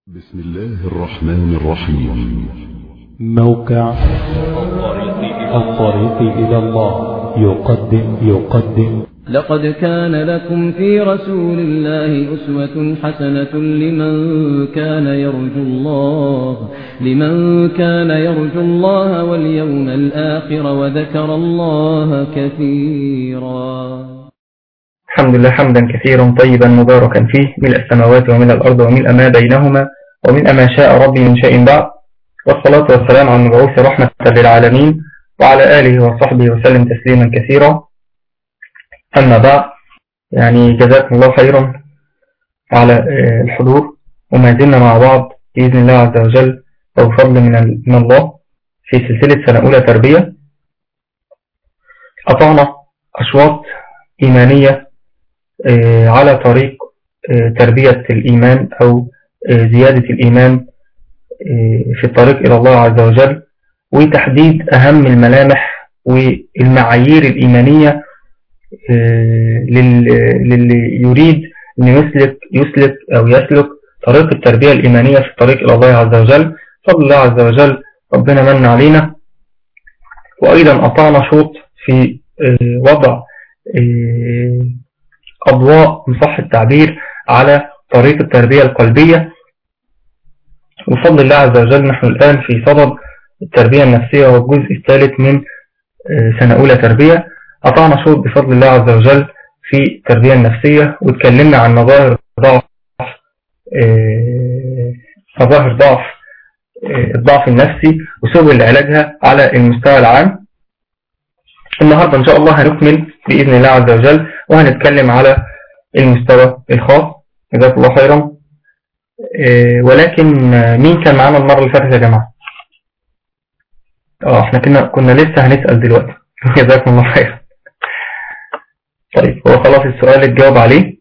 بسم الله الرحمن الرحيم موقع الطريق إلى الله يقدم يقدم لقد كان لكم في رسول الله أسوة حسنة لمن كان يرجو الله لمن كان يرجو الله واليوم الآخر وذكر الله كثيرا الحمد لله حمدا كثيرا طيبا مباركا فيه ملء السماوات وملء الأرض وملء ما بينهما وملء ما شاء ربي من شيء بعد والصلاة والسلام على المبعوث رحمة للعالمين وعلى آله وصحبه وسلم تسليما كثيرا أما بعد يعني جزاكم الله خيرا على الحضور وما زلنا مع بعض بإذن الله عز وجل وبفضل من من الله في سلسلة سنة أولى تربية قطعنا أشواط إيمانية على طريق تربية الإيمان أو زيادة الإيمان في الطريق إلى الله عز وجل وتحديد أهم الملامح والمعايير الإيمانية للي يريد أن يسلك, يسلك أو يسلك طريق التربية الإيمانية في الطريق إلى الله عز وجل فضل الله عز وجل ربنا من علينا وأيضا أطعنا شوط في وضع أضواء من صح التعبير على طريق التربية القلبية وفضل الله عز وجل نحن الآن في صدد التربية النفسية والجزء الثالث من سنة أولى تربية أطعنا شوط بفضل الله عز وجل في التربية النفسية واتكلمنا عن مظاهر ضعف مظاهر ضعف الضعف النفسي وسبل علاجها على المستوى العام النهاردة إن شاء الله هنكمل بإذن الله عز وجل وهنتكلم على المستوى الخاص جزاك الله خيرا ولكن مين كان معانا المرة اللي فاتت يا جماعة اه احنا كنا كنا لسه هنسأل دلوقتي جزاكم الله خيرا طيب هو خلاص السؤال اتجاوب عليه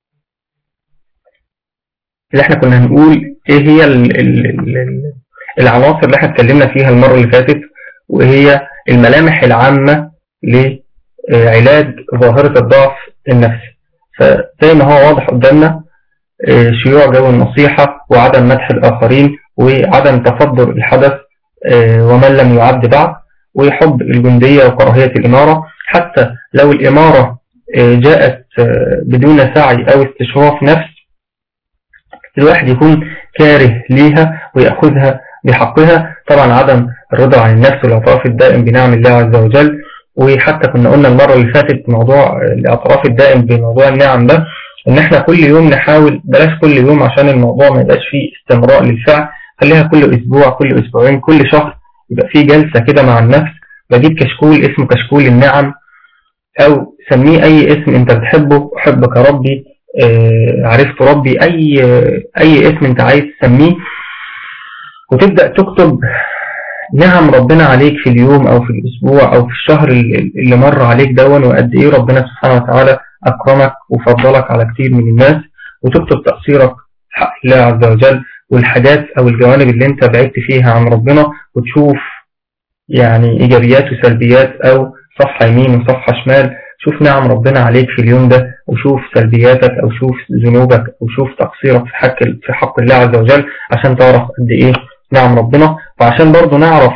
اللي احنا كنا هنقول ايه هي ال ال ال العناصر اللي احنا اتكلمنا فيها المرة اللي فاتت وايه هي الملامح العامة لعلاج ظاهرة الضعف النفسي فزي ما هو واضح قدامنا شيوع جو النصيحة وعدم مدح الآخرين وعدم تصدر الحدث ومن لم يعد بعد وحب الجندية وكراهية الإمارة حتى لو الإمارة جاءت بدون سعي أو استشراف نفس الواحد يكون كاره ليها ويأخذها بحقها طبعا عدم الرضا عن النفس والاعتراف الدائم بنعم الله عز وجل وحتى كنا قلنا المرة اللي فاتت موضوع الاعتراف الدائم بموضوع النعم ده ان احنا كل يوم نحاول بلاش كل يوم عشان الموضوع ما يبقاش فيه استمراء للفعل خليها كل اسبوع كل اسبوعين كل شهر يبقى فيه جلسة كده مع النفس بجيب كشكول اسمه كشكول النعم او سميه اي اسم انت بتحبه احبك ربي اه عرفت ربي اي اي اسم انت عايز تسميه وتبدأ تكتب نعم ربنا عليك في اليوم او في الاسبوع او في الشهر اللي مر عليك دون وقد ايه ربنا سبحانه وتعالى اكرمك وفضلك على كتير من الناس وتكتب تقصيرك حق الله عز وجل والحاجات او الجوانب اللي انت بعدت فيها عن ربنا وتشوف يعني ايجابيات وسلبيات او صفحة يمين وصفحة شمال شوف نعم ربنا عليك في اليوم ده وشوف سلبياتك او شوف ذنوبك او شوف تقصيرك في حق في حق الله عز وجل عشان تعرف قد ايه نعم ربنا وعشان برضو نعرف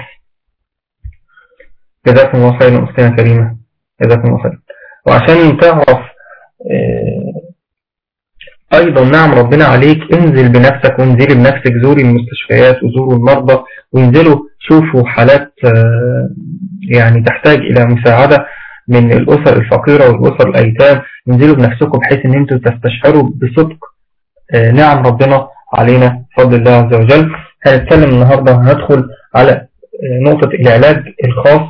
جزاكم الله خيرا أختنا كريمة جزاكم الله خيرا وعشان تعرف أيضا نعم ربنا عليك انزل بنفسك وانزلي بنفسك زوري المستشفيات وزوروا المرضى وانزلوا شوفوا حالات يعني تحتاج إلى مساعدة من الأسر الفقيرة والأسر الأيتام انزلوا بنفسكم بحيث ان انتوا تستشعروا بصدق نعم ربنا علينا فضل الله عز وجل هنتكلم النهاردة هندخل على نقطة العلاج الخاص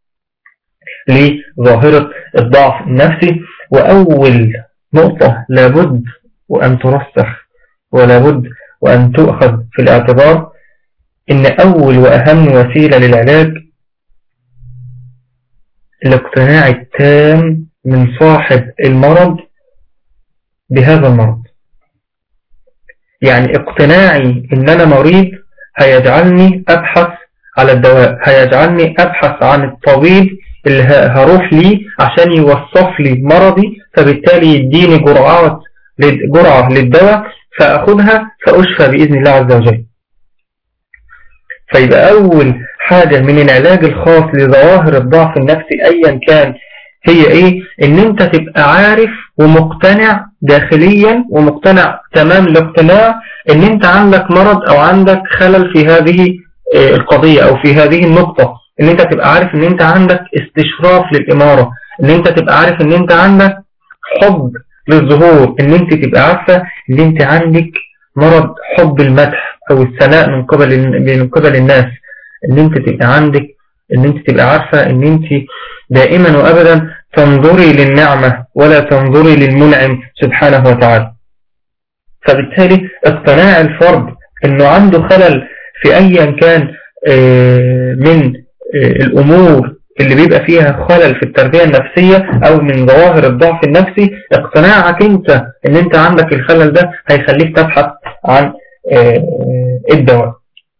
لظاهرة الضعف النفسي وأول نقطة لابد وأن ترسخ ولابد وأن تؤخذ في الاعتبار إن أول وأهم وسيلة للعلاج الاقتناع التام من صاحب المرض بهذا المرض يعني اقتناعي ان انا مريض هيجعلني ابحث على الدواء هيجعلني ابحث عن الطبيب اللي هروح ليه عشان يوصف لي مرضي فبالتالي يديني جرعات جرعة للدواء فأخذها فأشفى بإذن الله عز وجل فيبقى أول حاجة من العلاج الخاص لظواهر الضعف النفسي أيا كان هي إيه إن أنت تبقى عارف ومقتنع داخليا ومقتنع تمام الاقتناع إن أنت عندك مرض أو عندك خلل في هذه آه، القضية أو في هذه النقطة إن أنت تبقى عارف إن أنت عندك استشراف للإمارة إن أنت تبقى عارف إن أنت عندك حب للظهور إن أنت تبقى عارفة إن أنت عندك مرض حب المدح أو الثناء من قبل من قبل الناس إن أنت تبقى عندك إن أنت تبقى عارفة إن أنت دائما وأبدا تنظري للنعمة ولا تنظري للمنعم سبحانه وتعالى فبالتالي اقتناع الفرد انه عنده خلل في ايا كان آه، من آه، الامور اللي بيبقى فيها خلل في التربية النفسية او من ظواهر الضعف النفسي اقتناعك انت ان انت عندك الخلل ده هيخليك تبحث عن آه، الدواء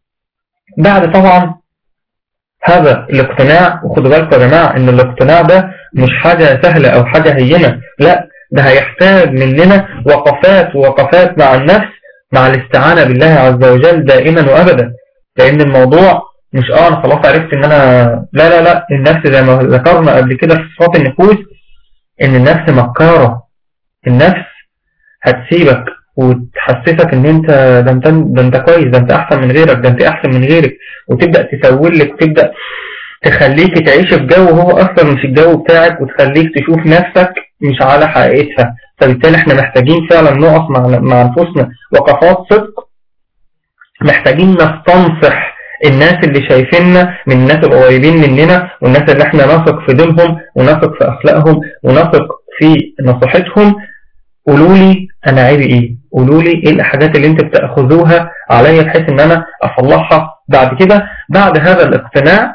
بعد طبعا هذا الاقتناع وخدوا بالكم يا جماعة ان الاقتناع ده مش حاجة سهلة او حاجة هينة لا ده هيحتاج مننا وقفات ووقفات مع النفس مع الاستعانة بالله عز وجل دائما وابدا لان الموضوع مش اه انا خلاص عرفت ان انا لا لا لا النفس زي ما ذكرنا قبل كده في صفات النفوس ان النفس مكارة النفس هتسيبك وتحسسك ان انت ده انت ده انت كويس ده انت احسن من غيرك ده انت احسن من غيرك وتبدا تسول لك وتبدا تخليك تعيش في جو هو اصلا مش الجو بتاعك وتخليك تشوف نفسك مش على حقيقتها فبالتالي احنا محتاجين فعلا نقف مع مع انفسنا وقفات صدق محتاجين نستنصح الناس اللي شايفيننا من الناس القريبين مننا والناس اللي احنا نثق في دينهم ونثق في اخلاقهم ونثق في نصيحتهم قولوا لي انا عيبي ايه قولوا لي ايه الحاجات اللي انت بتاخذوها عليا بحيث ان انا اصلحها بعد كده بعد هذا الاقتناع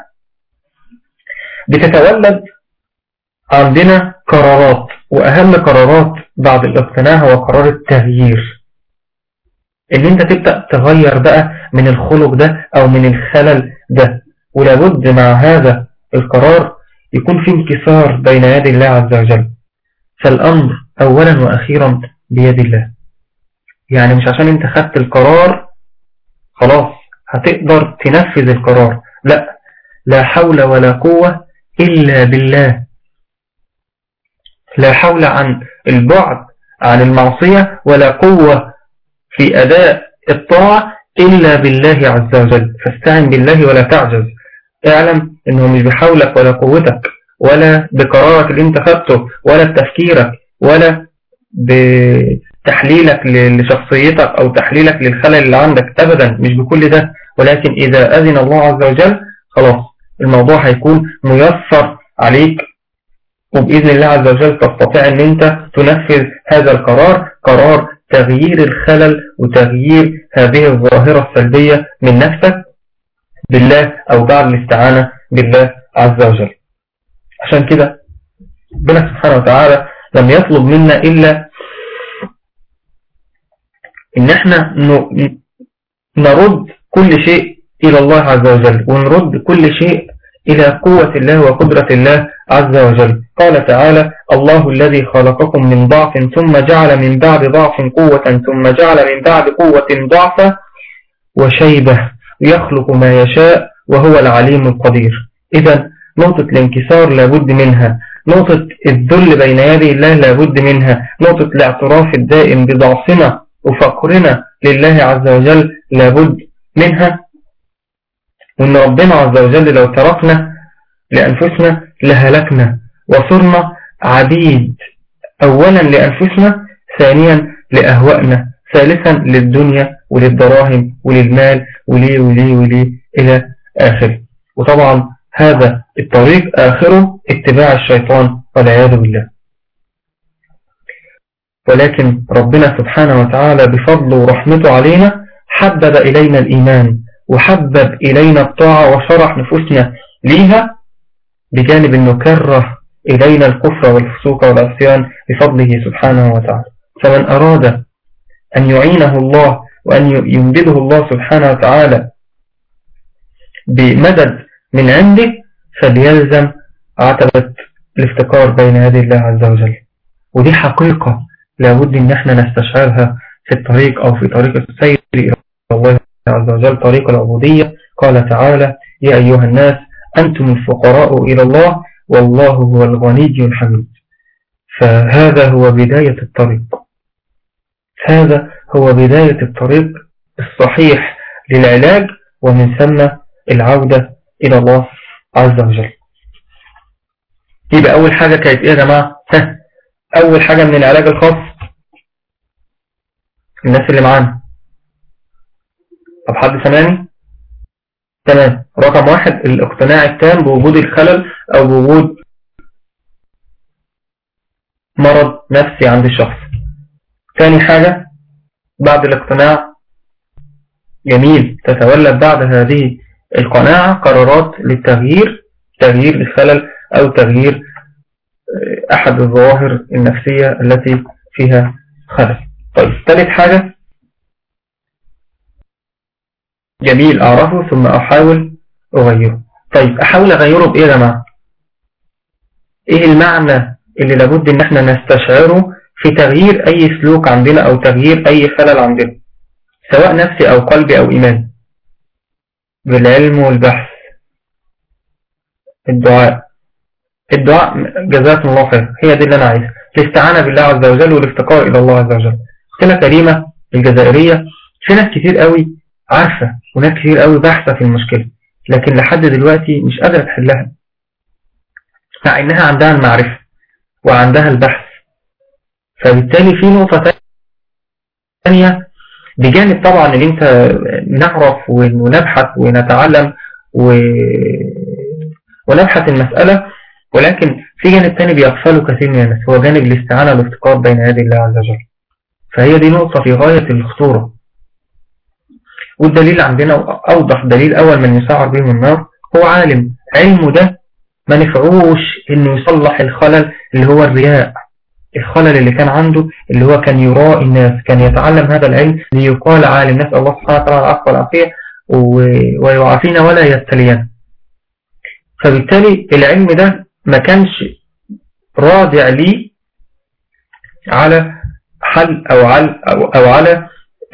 بتتولد عندنا قرارات واهم قرارات بعد الاقتناع هو قرار التغيير ان انت تبدأ تغير بقى من الخلق ده او من الخلل ده ولابد مع هذا القرار يكون في انكسار بين يدي الله عز وجل فالامر اولا واخيرا بيد الله يعني مش عشان انت خدت القرار خلاص هتقدر تنفذ القرار لا لا حول ولا قوة إلا بالله لا حول عن البعد عن المعصية ولا قوة في أداء الطاعة إلا بالله عز وجل فاستعن بالله ولا تعجز اعلم انه مش بحولك ولا قوتك ولا بقرارك اللي انت خدته ولا بتفكيرك ولا بتحليلك لشخصيتك او تحليلك للخلل اللي عندك ابدا مش بكل ده ولكن اذا اذن الله عز وجل خلاص الموضوع هيكون ميسر عليك وبإذن الله عز وجل تستطيع ان انت تنفذ هذا القرار قرار تغيير الخلل وتغيير هذه الظاهرة السلبية من نفسك بالله او بعد الاستعانة بالله عز وجل عشان كده ربنا سبحانه وتعالى لم يطلب منا إلا إن احنا نرد كل شيء إلى الله عز وجل ونرد كل شيء إلى قوة الله وقدرة الله عز وجل قال تعالى الله الذي خلقكم من ضعف ثم جعل من بعد ضعف قوة ثم جعل من بعد قوة ضعفا وشيبة يخلق ما يشاء وهو العليم القدير إذا نقطة الانكسار لابد منها نقطة الذل بين يدي الله لابد منها نقطة الاعتراف الدائم بضعفنا وفقرنا لله عز وجل لابد منها وان ربنا عز وجل لو تركنا لأنفسنا لهلكنا وصرنا عبيد أولا لأنفسنا ثانيا لأهوائنا ثالثا للدنيا وللدراهم وللمال ولي ولي ولي إلى آخر وطبعا هذا الطريق آخره اتباع الشيطان والعياذ بالله ولكن ربنا سبحانه وتعالى بفضله ورحمته علينا حبب إلينا الإيمان وحبب إلينا الطاعة وشرح نفوسنا ليها بجانب أنه كره إلينا الكفر والفسوق والعصيان بفضله سبحانه وتعالى فمن أراد أن يعينه الله وأن يمدده الله سبحانه وتعالى بمدد من عنده فليلزم عتبة الافتقار بين يدي الله عز وجل ودي حقيقة لابد ان احنا نستشعرها في الطريق أو في طريق السير إلى الله عز وجل طريق العبودية قال تعالى يا أيها الناس أنتم الفقراء إلى الله والله هو الغني الحميد فهذا هو بداية الطريق هذا هو بداية الطريق الصحيح للعلاج ومن ثم العودة إلى الله عز وجل يبقى أول حاجة كانت إيه يا جماعة أول حاجة من العلاج الخاص الناس اللي معانا طب حد سمعني تمام رقم واحد الاقتناع التام بوجود الخلل أو بوجود مرض نفسي عند الشخص ثاني حاجة بعد الاقتناع جميل تتولد بعد هذه القناعة قرارات للتغيير تغيير الخلل أو تغيير أحد الظواهر النفسية التي فيها خلل طيب ثالث حاجة جميل أعرفه ثم أحاول أغيره طيب أحاول أغيره بإيه يا جماعة إيه المعنى اللي لابد إن احنا نستشعره في تغيير أي سلوك عندنا أو تغيير أي خلل عندنا سواء نفسي أو قلبي أو إيمان بالعلم والبحث الدعاء الدعاء جزاكم الله خير هي دي اللي أنا عايزها الاستعانة بالله عز وجل والافتقار إلى الله عز وجل أختنا كريمة الجزائرية في ناس كتير قوي عارفة وناس كتير قوي باحثة في المشكلة لكن لحد دلوقتي مش قادرة تحلها مع إنها عندها المعرفة وعندها البحث فبالتالي في نقطة ثانية بجانب طبعا اللي انت نعرف ونبحث ونتعلم و... ونبحث المسألة ولكن في جانب تاني بيغفله كثير من الناس هو جانب الاستعانة والافتقار بين يدي الله عز وجل فهي دي نقطة في غاية الخطورة والدليل عندنا أوضح دليل أول من يسعر به النار هو عالم علمه ده ما نفعوش انه يصلح الخلل اللي هو الرياء الخلل اللي كان عنده اللي هو كان يراء الناس كان يتعلم هذا العلم ليقال عالم نسأل الله سبحانه وتعالى العفو والعافية ويعافينا ولا يبتلينا فبالتالي العلم ده ما كانش راجع لي على حل أو على, أو, أو على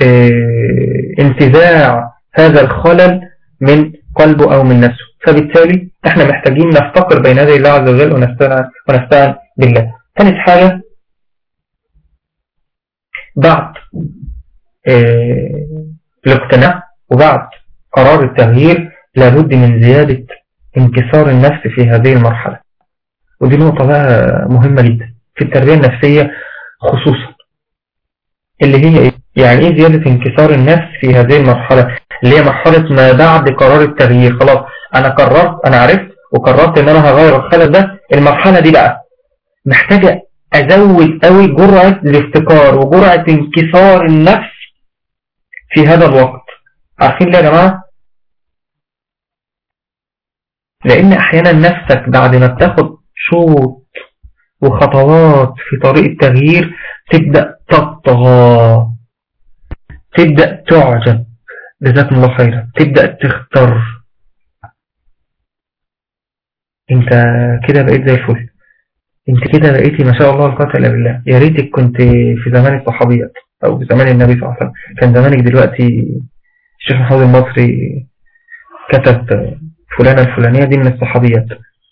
انتزاع هذا الخلل من قلبه أو من نفسه فبالتالي احنا محتاجين نفتقر بين يدي الله عز وجل ونستعن, ونستعن بالله ثالث حاجة بعد اه الاقتناع وبعد قرار التغيير لابد من زيادة انكسار النفس في هذه المرحلة ودي نقطة بقى مهمة جدا في التربية النفسية خصوصا اللي هي ايه؟ يعني ايه زيادة انكسار النفس في هذه المرحلة اللي هي مرحلة ما بعد قرار التغيير خلاص انا قررت انا عرفت وقررت ان انا هغير الخلل ده المرحلة دي بقى محتاجة ازود قوي جرعة الافتكار وجرعة انكسار النفس في هذا الوقت عارفين ليه يا جماعة لان احيانا نفسك بعد ما بتاخد شوط وخطوات في طريق التغيير تبدأ تطغى تبدأ تعجب جزاكم الله خيرا تبدأ تختار انت كده بقيت زي الفل انت كده بقيتي ما شاء الله القاتل الا بالله يا ريتك كنت في زمان الصحابيات او في زمان النبي صلى الله عليه وسلم كان زمانك دلوقتي الشيخ محمود المصري كتب فلانة الفلانية دي من الصحابيات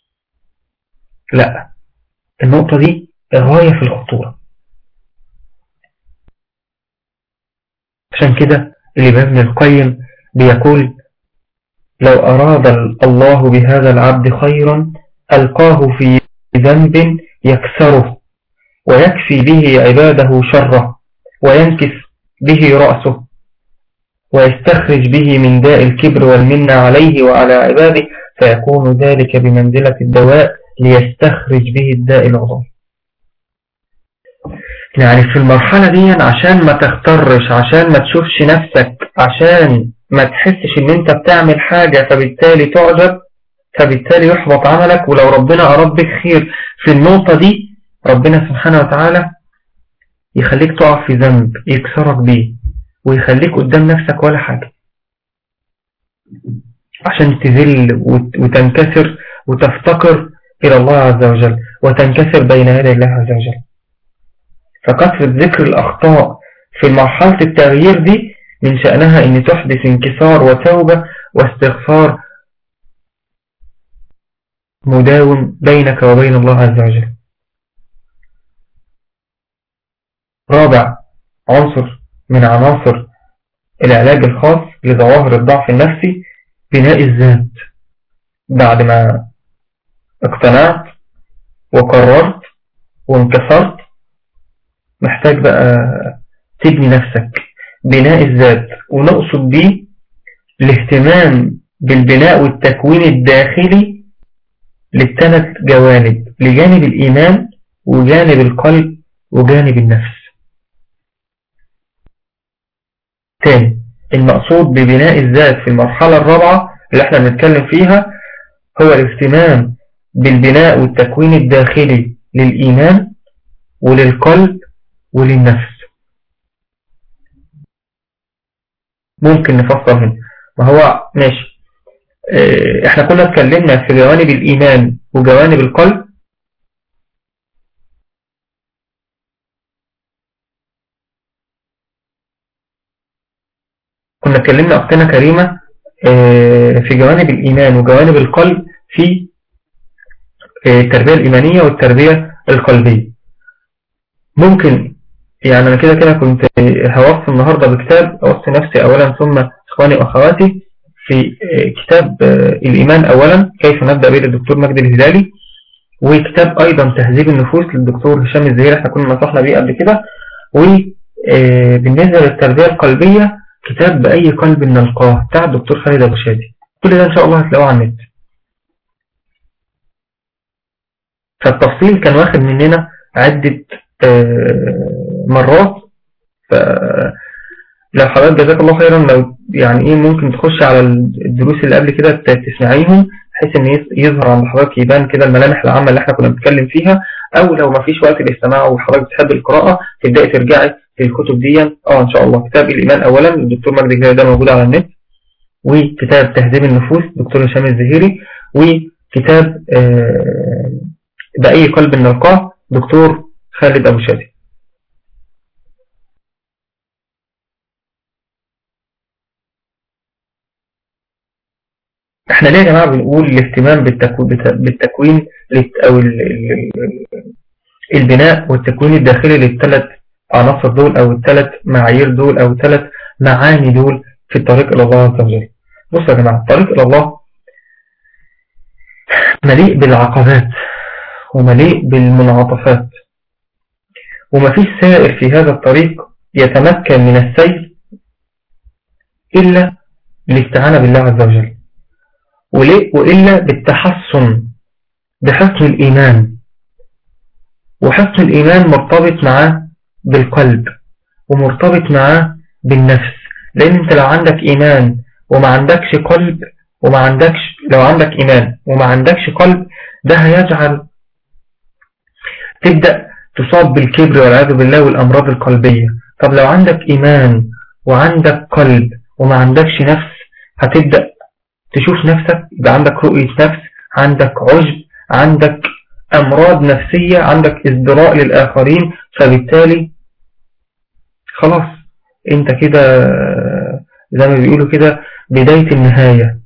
لا النقطة دي غاية في الخطورة عشان كده اللي ابن القيم بيقول لو أراد الله بهذا العبد خيرا ألقاه في ذنب يكسره ويكفي به عباده شره وينكس به رأسه ويستخرج به من داء الكبر والمنة عليه وعلى عباده فيكون ذلك بمنزلة الدواء ليستخرج به الداء العظيم يعني في المرحلة دي عشان ما تخترش عشان ما تشوفش نفسك عشان ما تحسش ان انت بتعمل حاجة فبالتالي تعجب فبالتالي يحبط عملك ولو ربنا أراد بك خير في النقطة دي ربنا سبحانه وتعالى يخليك تقع في ذنب يكسرك بيه ويخليك قدام نفسك ولا حاجة عشان تذل وتنكسر وتفتقر إلى الله عز وجل وتنكسر بين يدي الله عز وجل فكثرة ذكر الأخطاء في مرحلة التغيير دي من شأنها أن تحدث انكسار وتوبة واستغفار مداوم بينك وبين الله عز وجل رابع عنصر من عناصر العلاج الخاص لظواهر الضعف النفسي بناء الذات بعد ما اقتنعت وقررت وانكسرت محتاج بقى تبني نفسك بناء الذات ونقصد بيه الاهتمام بالبناء والتكوين الداخلي للثلاث جوانب لجانب الإيمان وجانب القلب وجانب النفس تاني المقصود ببناء الذات في المرحلة الرابعة اللي احنا بنتكلم فيها هو الاهتمام بالبناء والتكوين الداخلي للإيمان وللقلب وللنفس ممكن نفصل هنا ما هو ماشي اه احنا كنا اتكلمنا في جوانب الإيمان وجوانب القلب كنا اتكلمنا أختنا كريمة اه في جوانب الإيمان وجوانب القلب في اه التربية الإيمانية والتربية القلبية ممكن يعني أنا كده كده كنت هوصي النهاردة بكتاب أوصي نفسي أولا ثم إخواني وأخواتي في كتاب الإيمان أولا كيف نبدأ به للدكتور مجد الهلالي وكتاب أيضا تهذيب النفوس للدكتور هشام الزهير احنا كنا نصحنا بيه قبل كده وبالنسبة للتربية القلبية كتاب بأي قلب نلقاه بتاع الدكتور خالد أبو شادي كل ده إن شاء الله هتلاقوه على النت فالتفصيل كان واخد مننا عدة مرات لو حضرتك جزاك الله خيرا لو يعني ايه ممكن تخش على الدروس اللي قبل كده تسمعيهم بحيث ان يظهر عند حضرتك يبان كده الملامح العامة اللي احنا كنا بنتكلم فيها او لو ما فيش وقت للاستماع وحضرتك بتحب القراءة تبدأي ترجعي في الكتب دي اه ان شاء الله كتاب الايمان اولا الدكتور مجدي الجلال ده موجود على النت وكتاب تهذيب النفوس دكتور هشام الزهيري وكتاب آه بأي قلب نلقاه دكتور خالد أبو شادي احنا ليه يا جماعة بنقول الاهتمام بالتكوين او البناء والتكوين الداخلي للثلاث عناصر دول او الثلاث معايير دول او الثلاث معاني دول في الطريق الى الله عز وجل بصوا يا جماعة الطريق الى الله مليء بالعقبات ومليء بالمنعطفات وما فيش سائر في هذا الطريق يتمكن من السير إلا الاستعانة بالله عز وجل وإلا بالتحصن بحسن الإيمان وحسن الإيمان مرتبط معاه بالقلب ومرتبط معاه بالنفس لأن أنت لو عندك إيمان وما عندكش قلب وما عندكش لو عندك إيمان وما عندكش قلب ده هيجعل تبدأ تصاب بالكبر والعياذ بالله والأمراض القلبية طب لو عندك إيمان وعندك قلب وما عندكش نفس هتبدأ تشوف نفسك يبقى عندك رؤية نفس عندك عجب عندك أمراض نفسية عندك ازدراء للآخرين فبالتالي خلاص انت كده زي ما بيقولوا كده بداية النهاية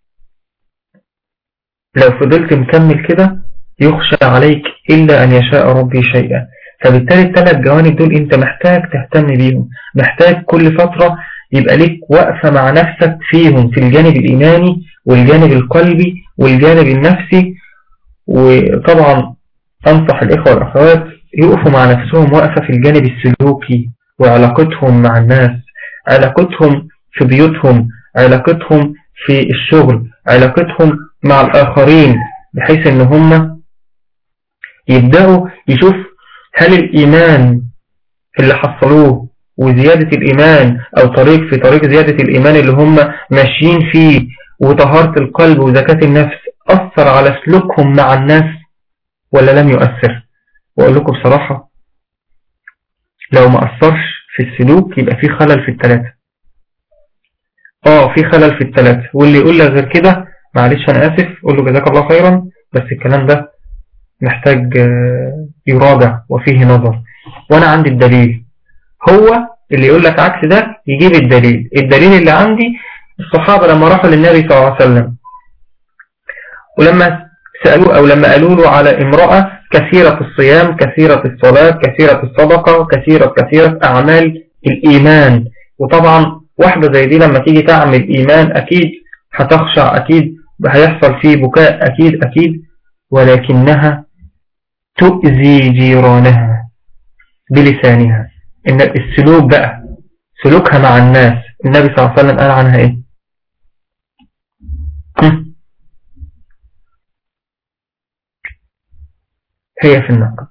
لو فضلت مكمل كده يخشى عليك إلا أن يشاء ربي شيئا فبالتالي الثلاث جوانب دول انت محتاج تهتم بيهم محتاج كل فترة يبقى ليك وقفة مع نفسك فيهم في الجانب الإيماني والجانب القلبي والجانب النفسي وطبعا أنصح الإخوة والأخوات يقفوا مع نفسهم وقفة في الجانب السلوكي وعلاقتهم مع الناس علاقتهم في بيوتهم علاقتهم في الشغل علاقتهم مع الآخرين بحيث ان هم يبدأوا يشوف هل الإيمان اللي حصلوه وزيادة الإيمان أو طريق في طريق زيادة الإيمان اللي هم ماشيين فيه وطهارة القلب وزكاة النفس أثر على سلوكهم مع الناس ولا لم يؤثر وأقول لكم بصراحة لو ما أثرش في السلوك يبقى في خلل في الثلاثة اه في خلل في الثلاثة واللي يقول لك غير كده معلش أنا آسف قول له جزاك الله خيرا بس الكلام ده محتاج يراجع وفيه نظر وأنا عندي الدليل هو اللي يقول لك عكس ده يجيب الدليل الدليل اللي عندي الصحابة لما راحوا للنبي صلى الله عليه وسلم ولما سألوه أو لما قالوا له على امرأة كثيرة الصيام كثيرة الصلاة كثيرة الصدقة كثيرة كثيرة أعمال الإيمان وطبعا واحدة زي دي لما تيجي تعمل إيمان أكيد هتخشع أكيد هيحصل فيه بكاء أكيد أكيد ولكنها تؤذي جيرانها بلسانها إن السلوك بقى سلوكها مع الناس النبي صلى الله عليه وسلم قال عنها إيه هي في النار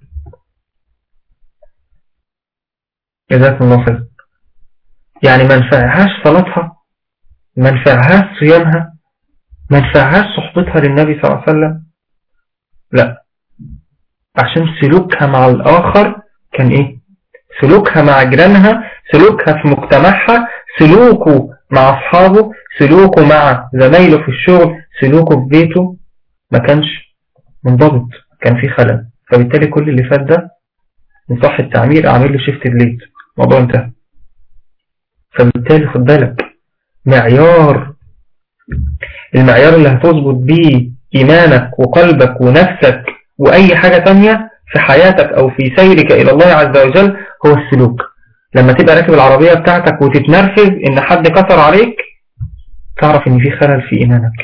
جزاكم الله خير يعني ما نفعهاش صلاتها ما نفعهاش صيامها ما نفعهاش صحبتها للنبي صلى الله عليه وسلم لا عشان سلوكها مع الآخر كان إيه سلوكها مع جيرانها سلوكها في مجتمعها سلوكه مع أصحابه سلوكه مع زمايله في الشغل سلوكه في بيته ما كانش منضبط كان فيه خلل فبالتالي كل اللي فات ده من صح التعمير أعمل له شيفت ديليت الموضوع انتهى فبالتالي خد بالك معيار المعيار اللي هتظبط بيه إيمانك وقلبك ونفسك وأي حاجة تانية في حياتك أو في سيرك إلى الله عز وجل هو السلوك لما تبقى راكب العربية بتاعتك وتتنرفز إن حد كسر عليك تعرف إن في خلل في إيمانك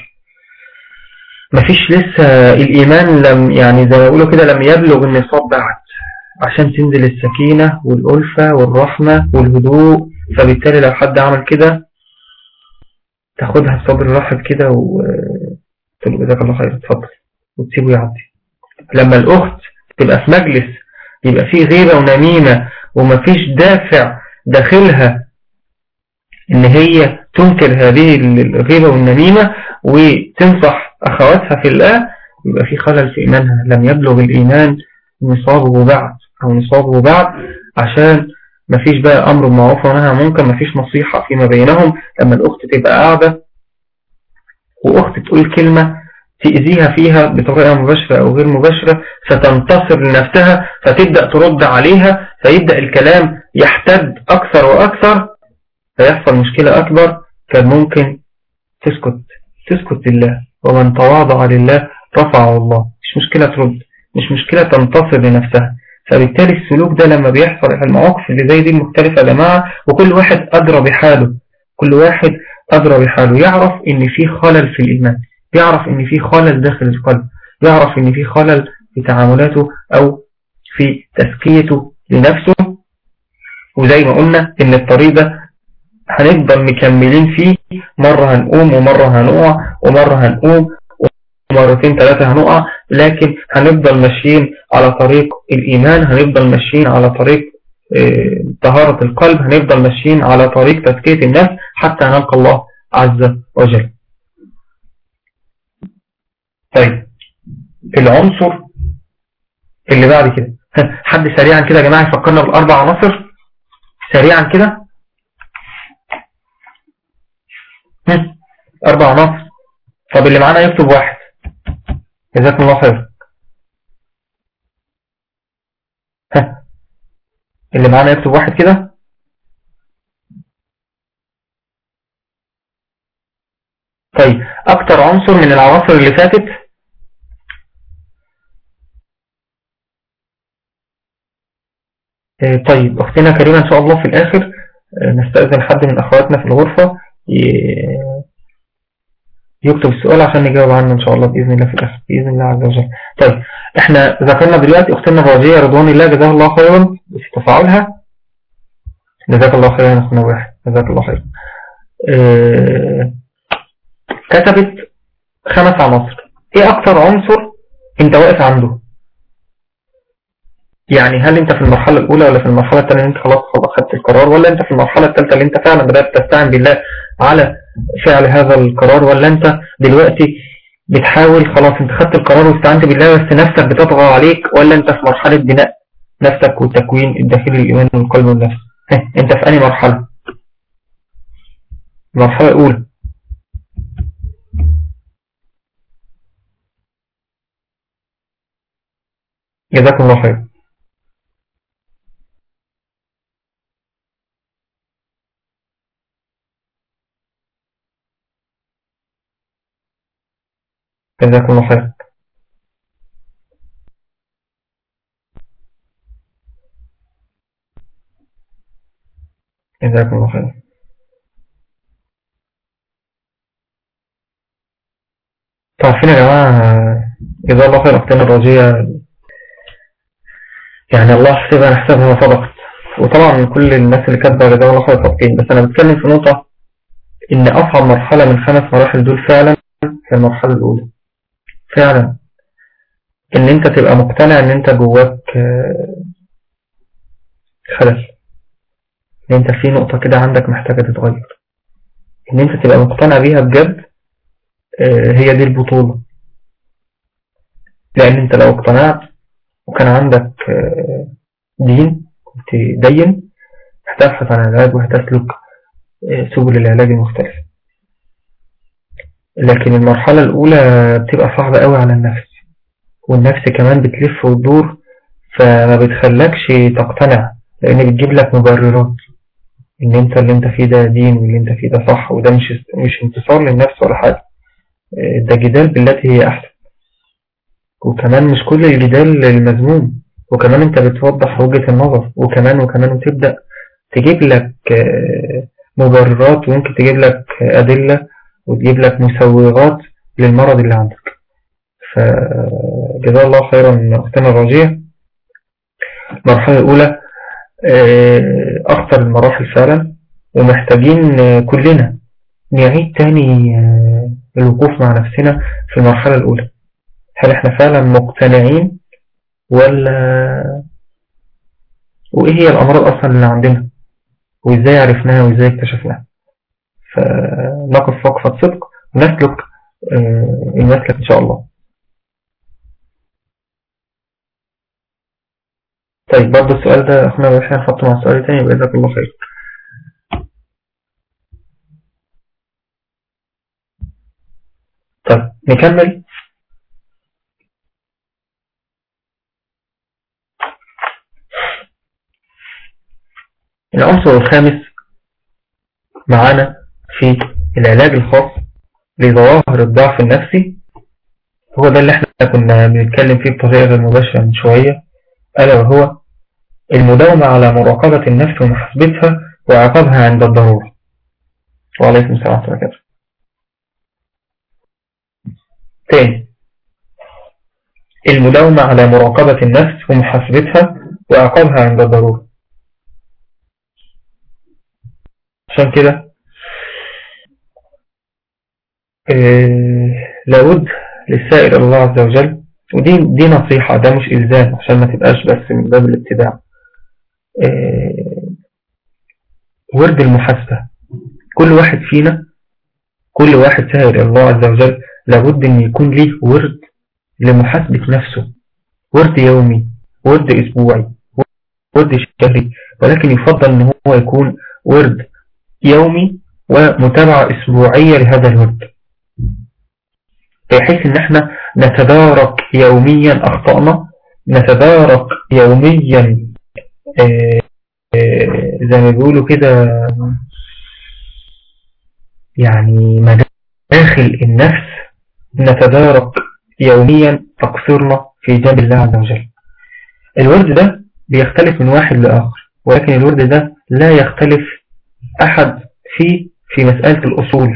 مفيش لسه الإيمان لم يعني زي ما يقولوا كده لم يبلغ النصاب بعد عشان تنزل السكينة والألفة والرحمة والهدوء فبالتالي لو حد عمل كده تاخدها بصبر رحب كده وتقول له جزاك الله خير اتفضل وتسيبه يعدي لما الأخت تبقى في مجلس يبقى فيه غيبة ونميمة ومفيش دافع داخلها ان هي تنكر هذه الغيبة والنميمة وتنصح أخواتها في الله يبقى في خلل في إيمانها لم يبلغ الإيمان نصابه بعد أو نصابه بعد عشان مفيش بقى أمر معروف ونهى ممكن مفيش نصيحة فيما بينهم لما الأخت تبقى قاعدة وأخت تقول كلمة تأذيها فيها بطريقة مباشرة أو غير مباشرة فتنتصر لنفسها فتبدأ ترد عليها فيبدأ الكلام يحتد أكثر وأكثر فيحصل مشكلة أكبر كان ممكن تسكت تسكت لله ومن تواضع لله رفعه الله مش مشكلة ترد مش مشكلة تنتصر لنفسها فبالتالي السلوك ده لما بيحصل في المواقف اللي زي دي المختلفة يا جماعة وكل واحد أدرى بحاله كل واحد أدرى بحاله يعرف إن في خلل في الإيمان يعرف إن في خلل داخل القلب يعرف إن في خلل في تعاملاته أو في تزكيته لنفسه وزي ما قلنا إن الطريق ده هنفضل مكملين فيه مرة هنقوم ومرة هنقع ومرة هنقوم ومرتين ثلاثة هنقع لكن هنفضل ماشيين على طريق الإيمان هنفضل ماشيين على طريق طهارة القلب هنفضل ماشيين على طريق تزكية النفس حتى نلقى الله عز وجل طيب العنصر اللي بعد كده حد سريعا كده يا جماعة يفكرنا بالأربع عناصر سريعا كده أربع عناصر طب اللي معانا يكتب واحد جزاكم الله خير ها اللي معانا يكتب واحد كده طيب اكتر عنصر من العناصر اللي فاتت طيب اختنا كريمة ان شاء الله في الاخر نستأذن حد من اخواتنا في الغرفة يكتب السؤال عشان نجاوب عنه ان شاء الله بإذن الله في الأخر بإذن الله عز وجل طيب احنا ذكرنا دلوقتي اختنا الراجية رضوان الله جزاها الله خيرا في تفاعلها جزاك الله خيرا يا اخونا واحد جزاك الله خيرا اه كتبت خمس عناصر ايه اكتر عنصر انت واقف عنده يعني هل انت في المرحلة الاولى ولا في المرحلة الثانية انت خلاص خلاص خدت القرار ولا انت في المرحلة الثالثة اللي انت فعلا بدأت تستعين بالله على فعل هذا القرار ولا انت دلوقتي بتحاول خلاص انت خدت القرار واستعنت بالله بس نفسك بتطغى عليك ولا انت في مرحلة بناء نفسك والتكوين الداخلي للإيمان والقلب والنفس انت في أي مرحلة المرحلة الأولى جزاكم الله خير جزاكم الله خير جزاكم الله خير تعرفين يا جماعة جزا الله خير أختنا الرجية يعني الله يحسبها نحسبها صدقت وطبعا كل الناس اللي كاتبة جزا الله خير صدقين بس أنا بتكلم في نقطة إن أصعب مرحلة من خمس مراحل دول فعلا هي المرحلة الأولى فعلا إن أنت تبقى مقتنع إن أنت جواك آه، خلل إن أنت في نقطة كده عندك محتاجة تتغير إن أنت تبقى مقتنع بيها بجد آه، هي دي البطولة لأن أنت لو اقتنعت وكان عندك آه، دين كنت دين هتبحث عن العلاج وهتسلك آه، سبل العلاج المختلفة لكن المرحلة الأولى بتبقى صعبة قوي على النفس والنفس كمان بتلف وتدور فما بتخلكش تقتنع لأن بتجيب لك مبررات إن أنت اللي أنت فيه ده دين واللي أنت فيه ده صح وده مش مش انتصار للنفس ولا حاجة آه، ده جدال بالتي هي أحسن وكمان مش كل الجدال المذموم وكمان أنت بتوضح وجهة النظر وكمان وكمان وتبدأ تجيب لك آه، مبررات وممكن تجيب لك آه، أدلة وتجيب لك مسوغات للمرض اللي عندك فجزا الله خيرا أختنا الرجية المرحلة الأولى آه، أخطر المراحل فعلا ومحتاجين آه، كلنا نعيد تاني آه، الوقوف مع نفسنا في المرحلة الأولى هل احنا فعلا مقتنعين ولا وإيه هي الأمراض أصلا اللي عندنا وإزاي عرفناها وإزاي اكتشفناها فنقف وقفة صدق ونسلك آه، المسلك إن شاء الله طيب برضو السؤال ده احنا احنا نحطه مع السؤال التاني يبقى جزاك الله خير طيب نكمل العنصر الخامس معانا في العلاج الخاص لظواهر الضعف النفسي هو ده اللي احنا كنا بنتكلم فيه بطريقة غير مباشرة من شوية ألا وهو المداومة على مراقبة النفس ومحاسبتها وعقابها عند الضرورة وعليكم السلام ورحمة الله وبركاته تاني المداومة على مراقبة النفس ومحاسبتها وعقابها عند الضرورة عشان كده آه، لابد للسائر إلى الله عز وجل ودي دي نصيحة ده مش إلزام عشان ما تبقاش بس من باب الابتداع آه، ورد المحاسبة كل واحد فينا كل واحد سائر إلى الله عز وجل لابد أن يكون ليه ورد لمحاسبة نفسه ورد يومي ورد أسبوعي ورد شهري ولكن يفضل أن هو يكون ورد يومي ومتابعة أسبوعية لهذا الورد بحيث ان احنا نتدارك يوميا اخطائنا نتدارك يوميا آه، آه، زي ما بيقولوا كده يعني مداخل النفس نتدارك يوميا تقصيرنا في جنب الله عز وجل الورد ده بيختلف من واحد لآخر ولكن الورد ده لا يختلف أحد فيه في مسألة الأصول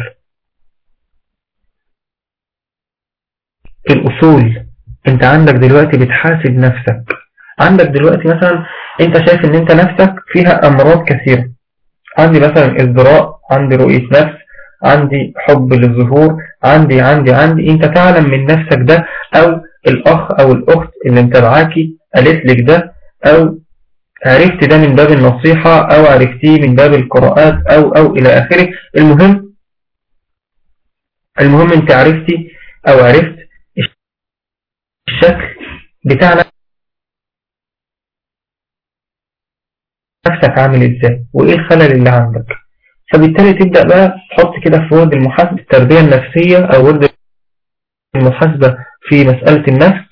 الأصول انت عندك دلوقتي بتحاسب نفسك عندك دلوقتي مثلا انت شايف ان انت نفسك فيها امراض كثيرة عندي مثلا ازدراء عندي رؤية نفس عندي حب للظهور عندي عندي عندي انت تعلم من نفسك ده او الاخ او الاخت اللي متابعاكي قالت لك ده او عرفت ده من باب النصيحة او عرفتيه من باب القراءات او او الى اخره المهم المهم انت عرفتي او عرفت الشكل بتاع نفسك عامل ازاي وايه الخلل اللي عندك فبالتالي تبدأ بقى تحط كده في ورد المحاسبة التربية النفسية او ورد المحاسبة في مسألة النفس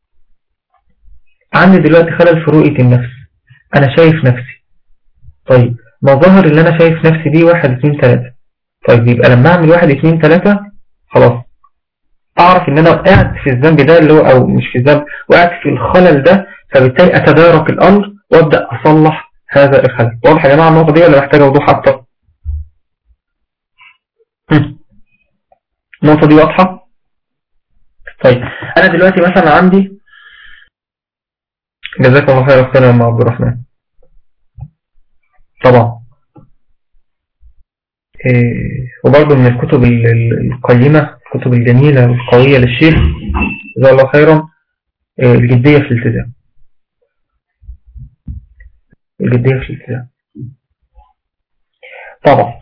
عندي دلوقتي خلل في رؤية النفس انا شايف نفسي طيب مظاهر اللي انا شايف نفسي دي واحد اتنين تلاتة طيب يبقى لما اعمل واحد اتنين تلاتة خلاص اعرف ان انا وقعت في الذنب ده اللي هو او مش في الذنب وقعت في الخلل ده فبالتالي اتدارك الامر وابدا اصلح هذا الخلل واضح يا جماعه النقطه دي ولا محتاجه وضوح اكتر هم. النقطه دي واضحه طيب انا دلوقتي مثلا عندي جزاك الله خير اختنا يا ام عبد الرحمن طبعا إيه وبرضه من الكتب ال- ال- القيمة الكتب الجميلة والقوية للشيخ جزاه الله خيرا إيه الجدية في الالتزام الجدية في الالتزام طبعا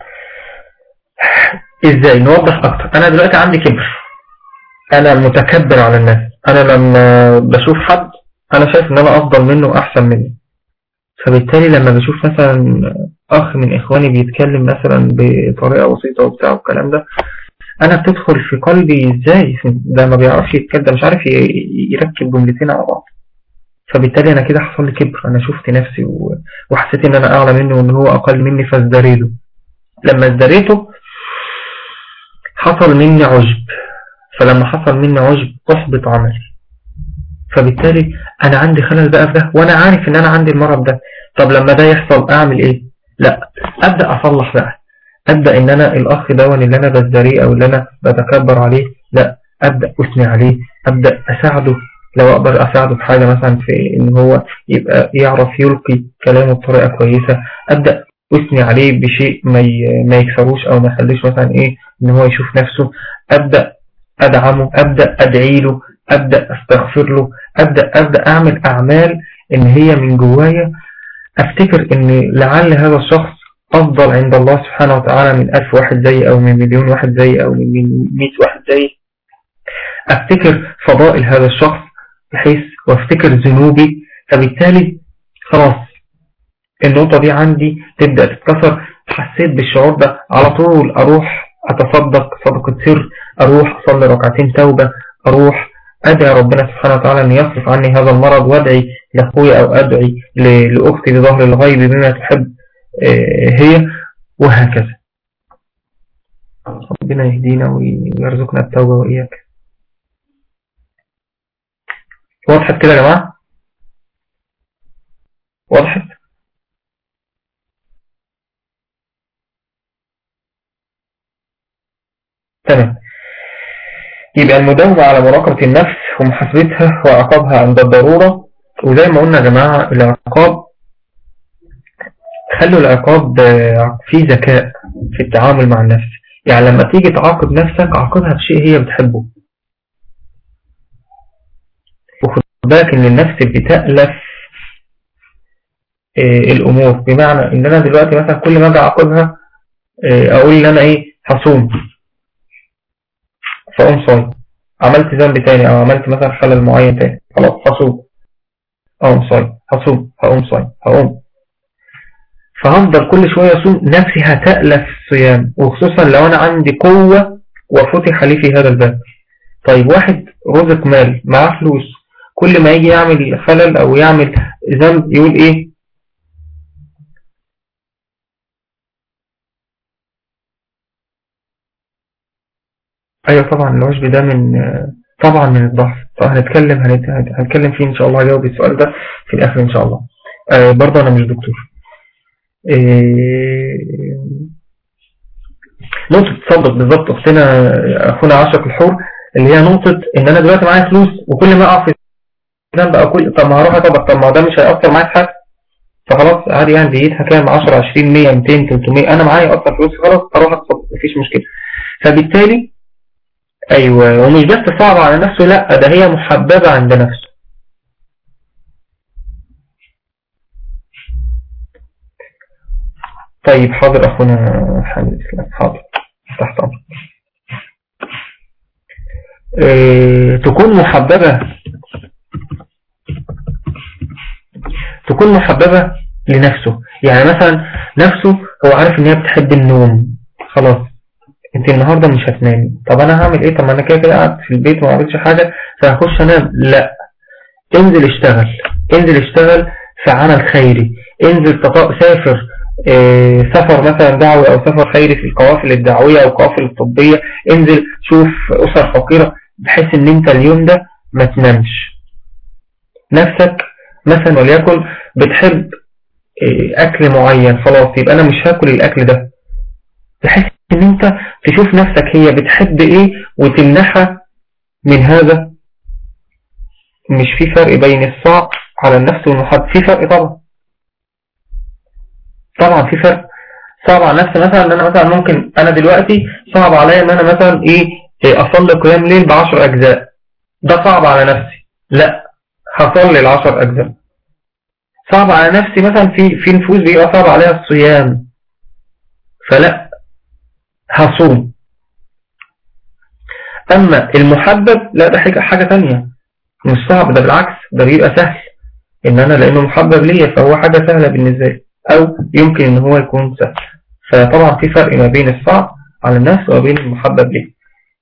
ازاي نوضح اكتر انا دلوقتي عندي كبر انا متكبر على الناس انا لما بشوف حد انا شايف ان انا افضل منه احسن منه فبالتالي لما بشوف مثلا اخ من اخواني بيتكلم مثلا بطريقة بسيطة وبتاع والكلام ده انا بتدخل في قلبي ازاي ده ما بيعرفش يتكلم ده مش عارف ي- يركب جملتين على بعض فبالتالي انا كده حصل لي كبر انا شفت نفسي و- وحسيت ان انا اعلى منه وان هو اقل مني فازدريته لما ازدريته حصل مني عجب فلما حصل مني عجب احبط عملي فبالتالي انا عندي خلل بقى في ده وانا عارف ان انا عندي المرض ده طب لما ده يحصل اعمل ايه لا ابدا اصلح بقى ابدا ان انا الاخ ده اللي انا بزدريه او اللي انا بتكبر عليه لا ابدا اثني عليه ابدا اساعده لو اقدر اساعده في حاجه مثلا في ان هو يبقى يعرف يلقي كلامه بطريقه كويسه ابدا اثني عليه بشيء ما ي- ما يكسروش او ما يخليش مثلا ايه ان هو يشوف نفسه ابدا ادعمه ابدا ادعي له ابدا استغفر له ابدا ابدا اعمل اعمال ان هي من جوايا افتكر ان لعل هذا الشخص افضل عند الله سبحانه وتعالى من الف واحد زي او من مليون واحد زي او من مئة واحد زي افتكر فضائل هذا الشخص بحيث وافتكر ذنوبي فبالتالي خلاص النقطة دي عندي تبدأ تتكسر حسيت بالشعور ده على طول اروح اتصدق صدقة سر اروح اصلي ركعتين توبة اروح ادعي ربنا سبحانه وتعالى ان يصرف عني هذا المرض وادعي لاخويا او ادعي ل- لاختي بظهر الغيب بما تحب آه، هي وهكذا ربنا يهدينا ويرزقنا التوبة وإياك وضحت كده يا جماعة وضحت تمام يبقى المداومة على مراقبة النفس ومحاسبتها وعقابها عند الضرورة وزي ما قلنا يا جماعة العقاب خلوا العقاب آه، فيه ذكاء في التعامل مع النفس يعني لما تيجي تعاقب نفسك عاقبها بشيء هي بتحبه وخد بالك ان النفس بتألف آه، الامور بمعنى ان انا دلوقتي مثلا كل ما اجي اعاقبها آه، اقول ان انا ايه هصوم فاقوم صايم عملت ذنب تاني او عملت مثلا خلل معين تاني خلاص هصوم اقوم صايم هصوم هقوم صايم هقوم فهفضل كل شوية أصوم نفسي هتألف الصيام وخصوصا لو أنا عندي قوة وفتح لي في هذا الباب طيب واحد رزق مال معاه فلوس كل ما يجي يعمل خلل أو يعمل ذنب يقول إيه أيوة طبعا العشب ده من طبعا من الضعف فهنتكلم هنت- هنتكلم فيه إن شاء الله هجاوب السؤال ده في الآخر إن شاء الله آه برضه أنا مش دكتور إيه، نقطة تصدق بالظبط أختنا أخونا عاشق الحور اللي هي نقطة إن أنا دلوقتي معايا فلوس وكل ما أقع في ذنب أو كل طب ما هروح أطبق طب ما هو ده مش هيأثر معايا في حاجة فخلاص عادي يعني ديتها كام 10 20 100 200 300 أنا معايا أصلا فلوس خلاص أروح أتصدق مفيش مشكلة فبالتالي أيوه ومش بس صعبة على نفسه لا ده هي محببة عند نفسه طيب حاضر أخونا حامد الإسلام حاضر تحت أمر إيه تكون محببة تكون محببة لنفسه يعني مثلا نفسه هو عارف ان هي بتحب النوم خلاص انت النهاردة مش هتنامي طب انا هعمل ايه طب ما انا كده كده قاعد في البيت وما عملتش حاجة فهخش انام لا انزل اشتغل انزل اشتغل في عمل خيري انزل تط- سافر اه سفر مثلا دعوي او سفر خيري في القوافل الدعوية او القوافل الطبية انزل شوف اسر فقيرة بحيث ان انت اليوم ده ما تنامش نفسك مثلا وليكن بتحب إيه، اكل معين خلاص يبقى انا مش هاكل الاكل ده بحيث ان انت تشوف نفسك هي بتحب ايه وتمنحها من هذا مش في فرق بين الصعب على النفس والمحب في فرق طبعا طبعا في فرق صعب على نفسي مثلا ان انا مثلا ممكن انا دلوقتي صعب عليا ان انا مثلا ايه إيه اصلي قيام ليل بعشر اجزاء ده صعب على نفسي لا هصلي العشر اجزاء صعب على نفسي مثلا في في نفوس بيبقى صعب عليها الصيام فلا هصوم اما المحبب لا ده حاجة حاجة تانية مش صعب ده بالعكس ده بيبقى سهل ان انا لانه محبب ليا فهو حاجة سهلة بالنسبة لي او يمكن ان هو يكون سهل فطبعا في فرق ما بين الصعب على النفس وبين المحبب ليه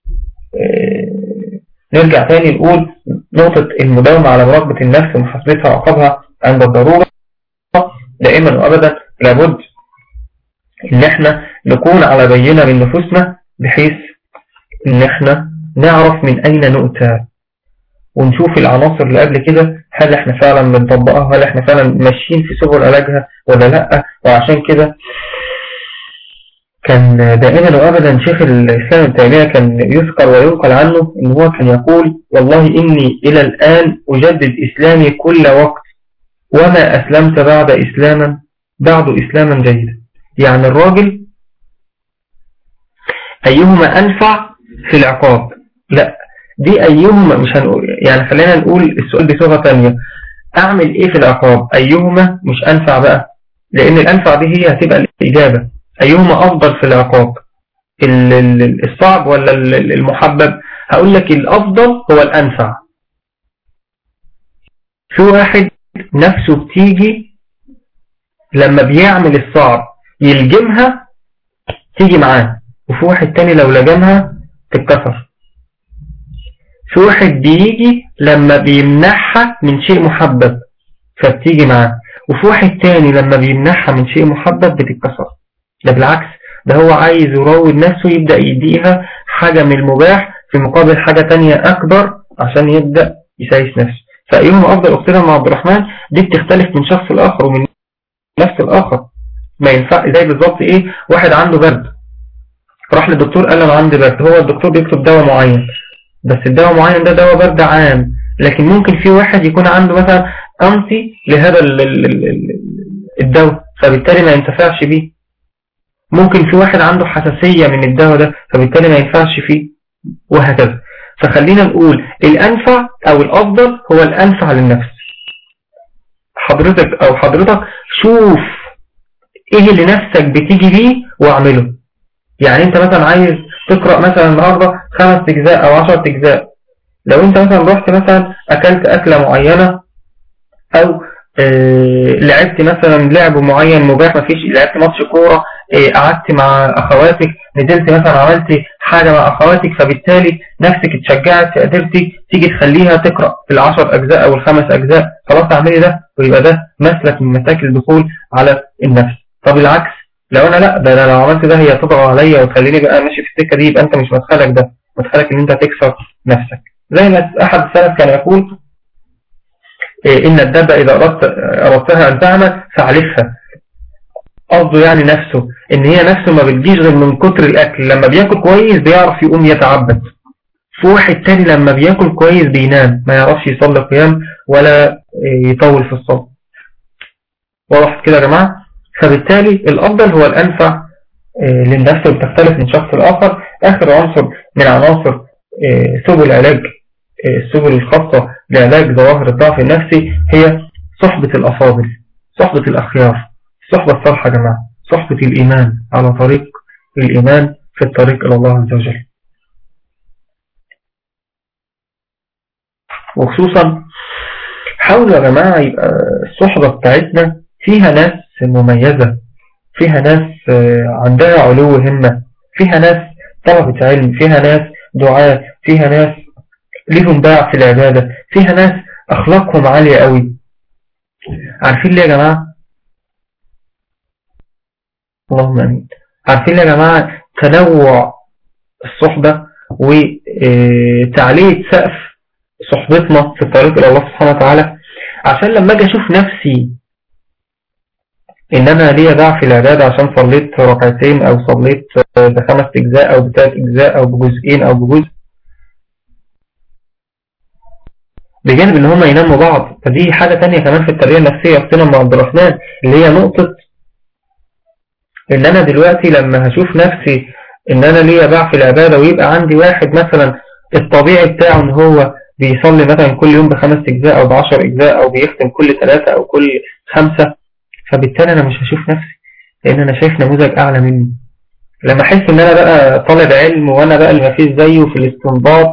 آه، نرجع تاني نقول نقطة المداومة على مراقبة النفس ومحاسبتها وعقابها عند الضرورة دائما وابدا لابد ان احنا نكون على بينة من نفوسنا بحيث ان احنا نعرف من اين نؤتى ونشوف العناصر اللي قبل كده هل احنا فعلا بنطبقها هل احنا فعلا ماشيين في سبل علاجها ولا لا وعشان كده كان دائما وابدا شيخ الاسلام ابن تيميه كان يذكر وينقل عنه ان هو كان يقول والله اني الى الان اجدد اسلامي كل وقت وما اسلمت بعد اسلاما بعد اسلاما جيدا يعني الراجل ايهما انفع في العقاب لا دي ايهما مش هنقول يعني خلينا نقول السؤال بصيغه ثانيه اعمل ايه في العقاب ايهما مش انفع بقى لان الانفع دي هي هتبقى الاجابه ايهما افضل في العقاب ال- ال- الصعب ولا ال- المحبب هقول لك الافضل هو الانفع في واحد نفسه بتيجي لما بيعمل الصعب يلجمها تيجي معاه وفي واحد تاني لو لجمها تتكسر في واحد بيجي لما بيمنحها من شيء محبب فبتيجي معاه وفي واحد تاني لما بيمنحها من شيء محبب بتتكسر ده بالعكس ده هو عايز يروض نفسه يبدأ يديها حاجة من المباح في مقابل حاجة تانية أكبر عشان يبدأ يسايس نفسه فأيهما أفضل أختنا مع عبد الرحمن دي بتختلف من شخص لآخر ومن نفس الآخر ما ينفع زي بالظبط إيه واحد عنده برد راح للدكتور قال له أنا عندي برد هو الدكتور بيكتب دواء معين بس الدواء معين ده دواء برد عام لكن ممكن في واحد يكون عنده مثلا أنتي لهذا ال- ال- ال- ال- الدواء فبالتالي ما ينتفعش بيه ممكن في واحد عنده حساسية من الدواء ده فبالتالي ما ينفعش فيه وهكذا فخلينا نقول الأنفع أو الأفضل هو الأنفع للنفس حضرتك أو حضرتك شوف إيه اللي نفسك بتيجي بيه واعمله يعني أنت مثلا عايز تقرأ مثلا النهاردة خمس أجزاء أو عشر أجزاء لو أنت مثلا رحت مثلا أكلت أكلة معينة أو آه، لعبت مثلا لعب معين مباح مفيش لعبت ماتش كورة آه، قعدت مع أخواتك نزلت مثلا عملت حاجة مع أخواتك فبالتالي نفسك اتشجعت قدرتي تيجي تخليها تقرأ في العشر أجزاء أو الخمس أجزاء خلاص اعملي ده ويبقى ده مسلك من مساك الدخول على النفس طب العكس لو أنا لا ده أنا لو عملت ده هي تضغط عليا وتخليني بقى ماشي في السكة دي يبقى أنت مش مدخلك ده مدخلك إن أنت تكسر نفسك زي ما أحد السلف كان يقول إيه، إن الدابة إذا أردت أردتها أن تعمل فاعلفها قصده يعني نفسه إن هي نفسه ما بتجيش غير من كتر الأكل لما بياكل كويس بيعرف يقوم يتعبد في واحد تاني لما بياكل كويس بينام ما يعرفش يصلي قيام ولا إيه، يطول في الصلاة واضح كده يا جماعة فبالتالي الأفضل هو الأنفع إيه، للنفس وبتختلف من شخص لآخر آخر عنصر من عناصر إيه، سبل علاج السبل الخاصة لعلاج ظواهر الضعف النفسي هي صحبة الأفاضل صحبة الأخيار الصحبة الصالحة يا جماعة صحبة الإيمان على طريق الإيمان في الطريق إلى الله عز وجل وخصوصا حاولوا يا جماعة يبقى الصحبة بتاعتنا فيها ناس مميزة فيها ناس آه، عندها علو همة فيها ناس طلبة علم فيها ناس دعاة فيها ناس ليهم باع في العبادة فيها ناس أخلاقهم عالية قوي عارفين ليه يا جماعة اللهم أمين عارفين ليه يا جماعة تنوع الصحبة وتعلية سقف صحبتنا في الطريق إلى الله سبحانه وتعالى عشان لما أجي أشوف نفسي إن أنا ليا باع في العبادة عشان صليت ركعتين أو صليت بخمس أجزاء أو بثلاث أجزاء أو بجزئين أو بجزء بجانب ان هم يناموا بعض فدي حاجة تانية كمان في التربية النفسية اختنا مع عبد الرحمن اللي هي نقطة ان انا دلوقتي لما هشوف نفسي ان انا ليا باع في العبادة ويبقى عندي واحد مثلا الطبيعي بتاعه ان هو بيصلي مثلا كل يوم بخمس اجزاء او بعشر اجزاء او بيختم كل ثلاثة او كل خمسة فبالتالي انا مش هشوف نفسي لان انا شايف نموذج اعلى مني لما احس ان انا بقى طالب علم وانا بقى اللي مفيش زيه في الاستنباط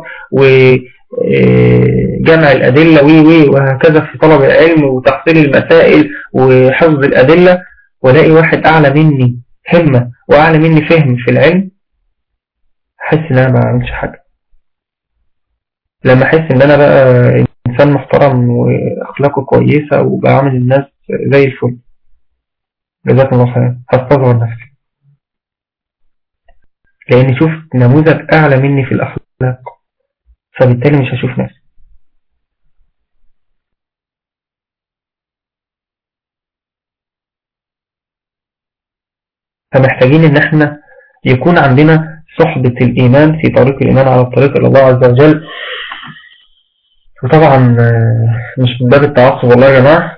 وجمع الادلة وي وي وهكذا في طلب العلم وتحصيل المسائل وحفظ الادلة والاقي واحد اعلى مني همة واعلى مني فهم في العلم احس ان انا ما بعملش حاجة لما احس ان انا بقى انسان محترم واخلاقه كويسة وبعمل الناس زي الفل جزاك الله خير هستصغر نفسي لاني شفت نموذج اعلى مني في الاخلاق فبالتالي مش هشوف نفسي فمحتاجين ان احنا يكون عندنا صحبة الايمان في طريق الايمان على الطريق الى الله عز وجل وطبعا مش من باب التعصب والله يا جماعة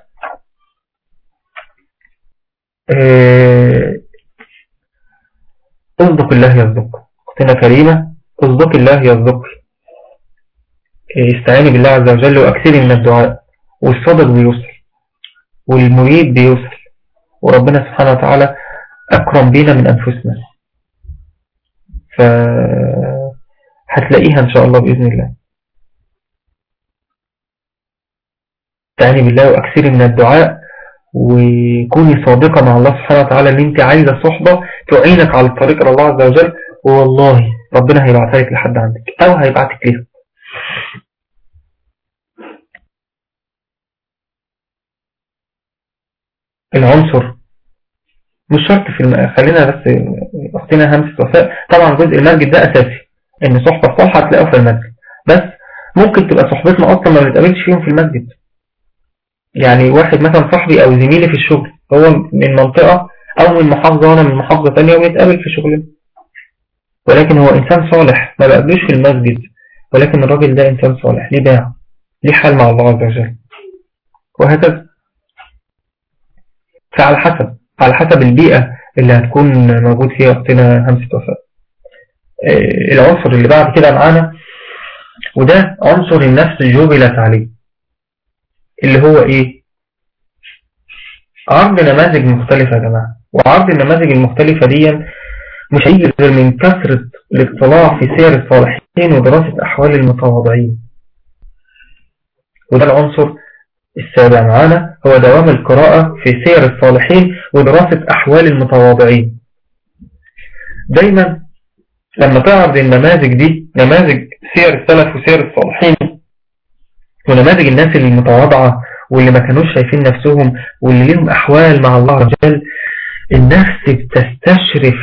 اصدق الله يصدق اختنا كريمة اصدق الله يصدق استعاني بالله عز وجل واكثري من الدعاء والصادق بيوصل والمريد بيوصل وربنا سبحانه وتعالى أكرم بينا من أنفسنا فهتلاقيها إن شاء الله بإذن الله استعاني بالله وأكثري من الدعاء وكوني صادقة مع الله سبحانه وتعالى ان انت عايزة صحبة تعينك على الطريق إلى الله عز وجل والله ربنا هيبعتها لك لحد عندك او هيبعتك ليها العنصر مش شرط في الم... خلينا بس اختنا همسة وفاء طبعا جزء المسجد ده اساسي ان صحبة الصالحة هتلاقوه في المسجد بس ممكن تبقى صحبتنا اصلا ما بنتقابلش فيهم في المسجد يعني واحد مثلا صاحبي او زميلي في الشغل هو من منطقة او من محافظة وانا من محافظة تانية ونتقابل في شغلنا ولكن هو انسان صالح ما بقابلوش في المسجد ولكن الراجل ده انسان صالح ليه باع ليه حال مع الله عز وجل وهكذا فعلى حسب على حسب البيئة اللي هتكون موجود فيها اختنا همسة وفاء العنصر اللي بعد كده معانا وده عنصر النفس جبلت عليه اللي هو ايه عرض نماذج مختلفة يا جماعة وعرض النماذج المختلفة دي مش هيجي غير من كثرة الاطلاع في سير الصالحين ودراسة أحوال المتواضعين وده العنصر السابع معانا هو دوام القراءة في سير الصالحين ودراسة أحوال المتواضعين دايما لما تعرض النماذج دي نماذج سير السلف وسير الصالحين ونماذج الناس المتواضعة واللي ما كانوش شايفين نفسهم واللي لهم أحوال مع الله عز وجل النفس بتستشرف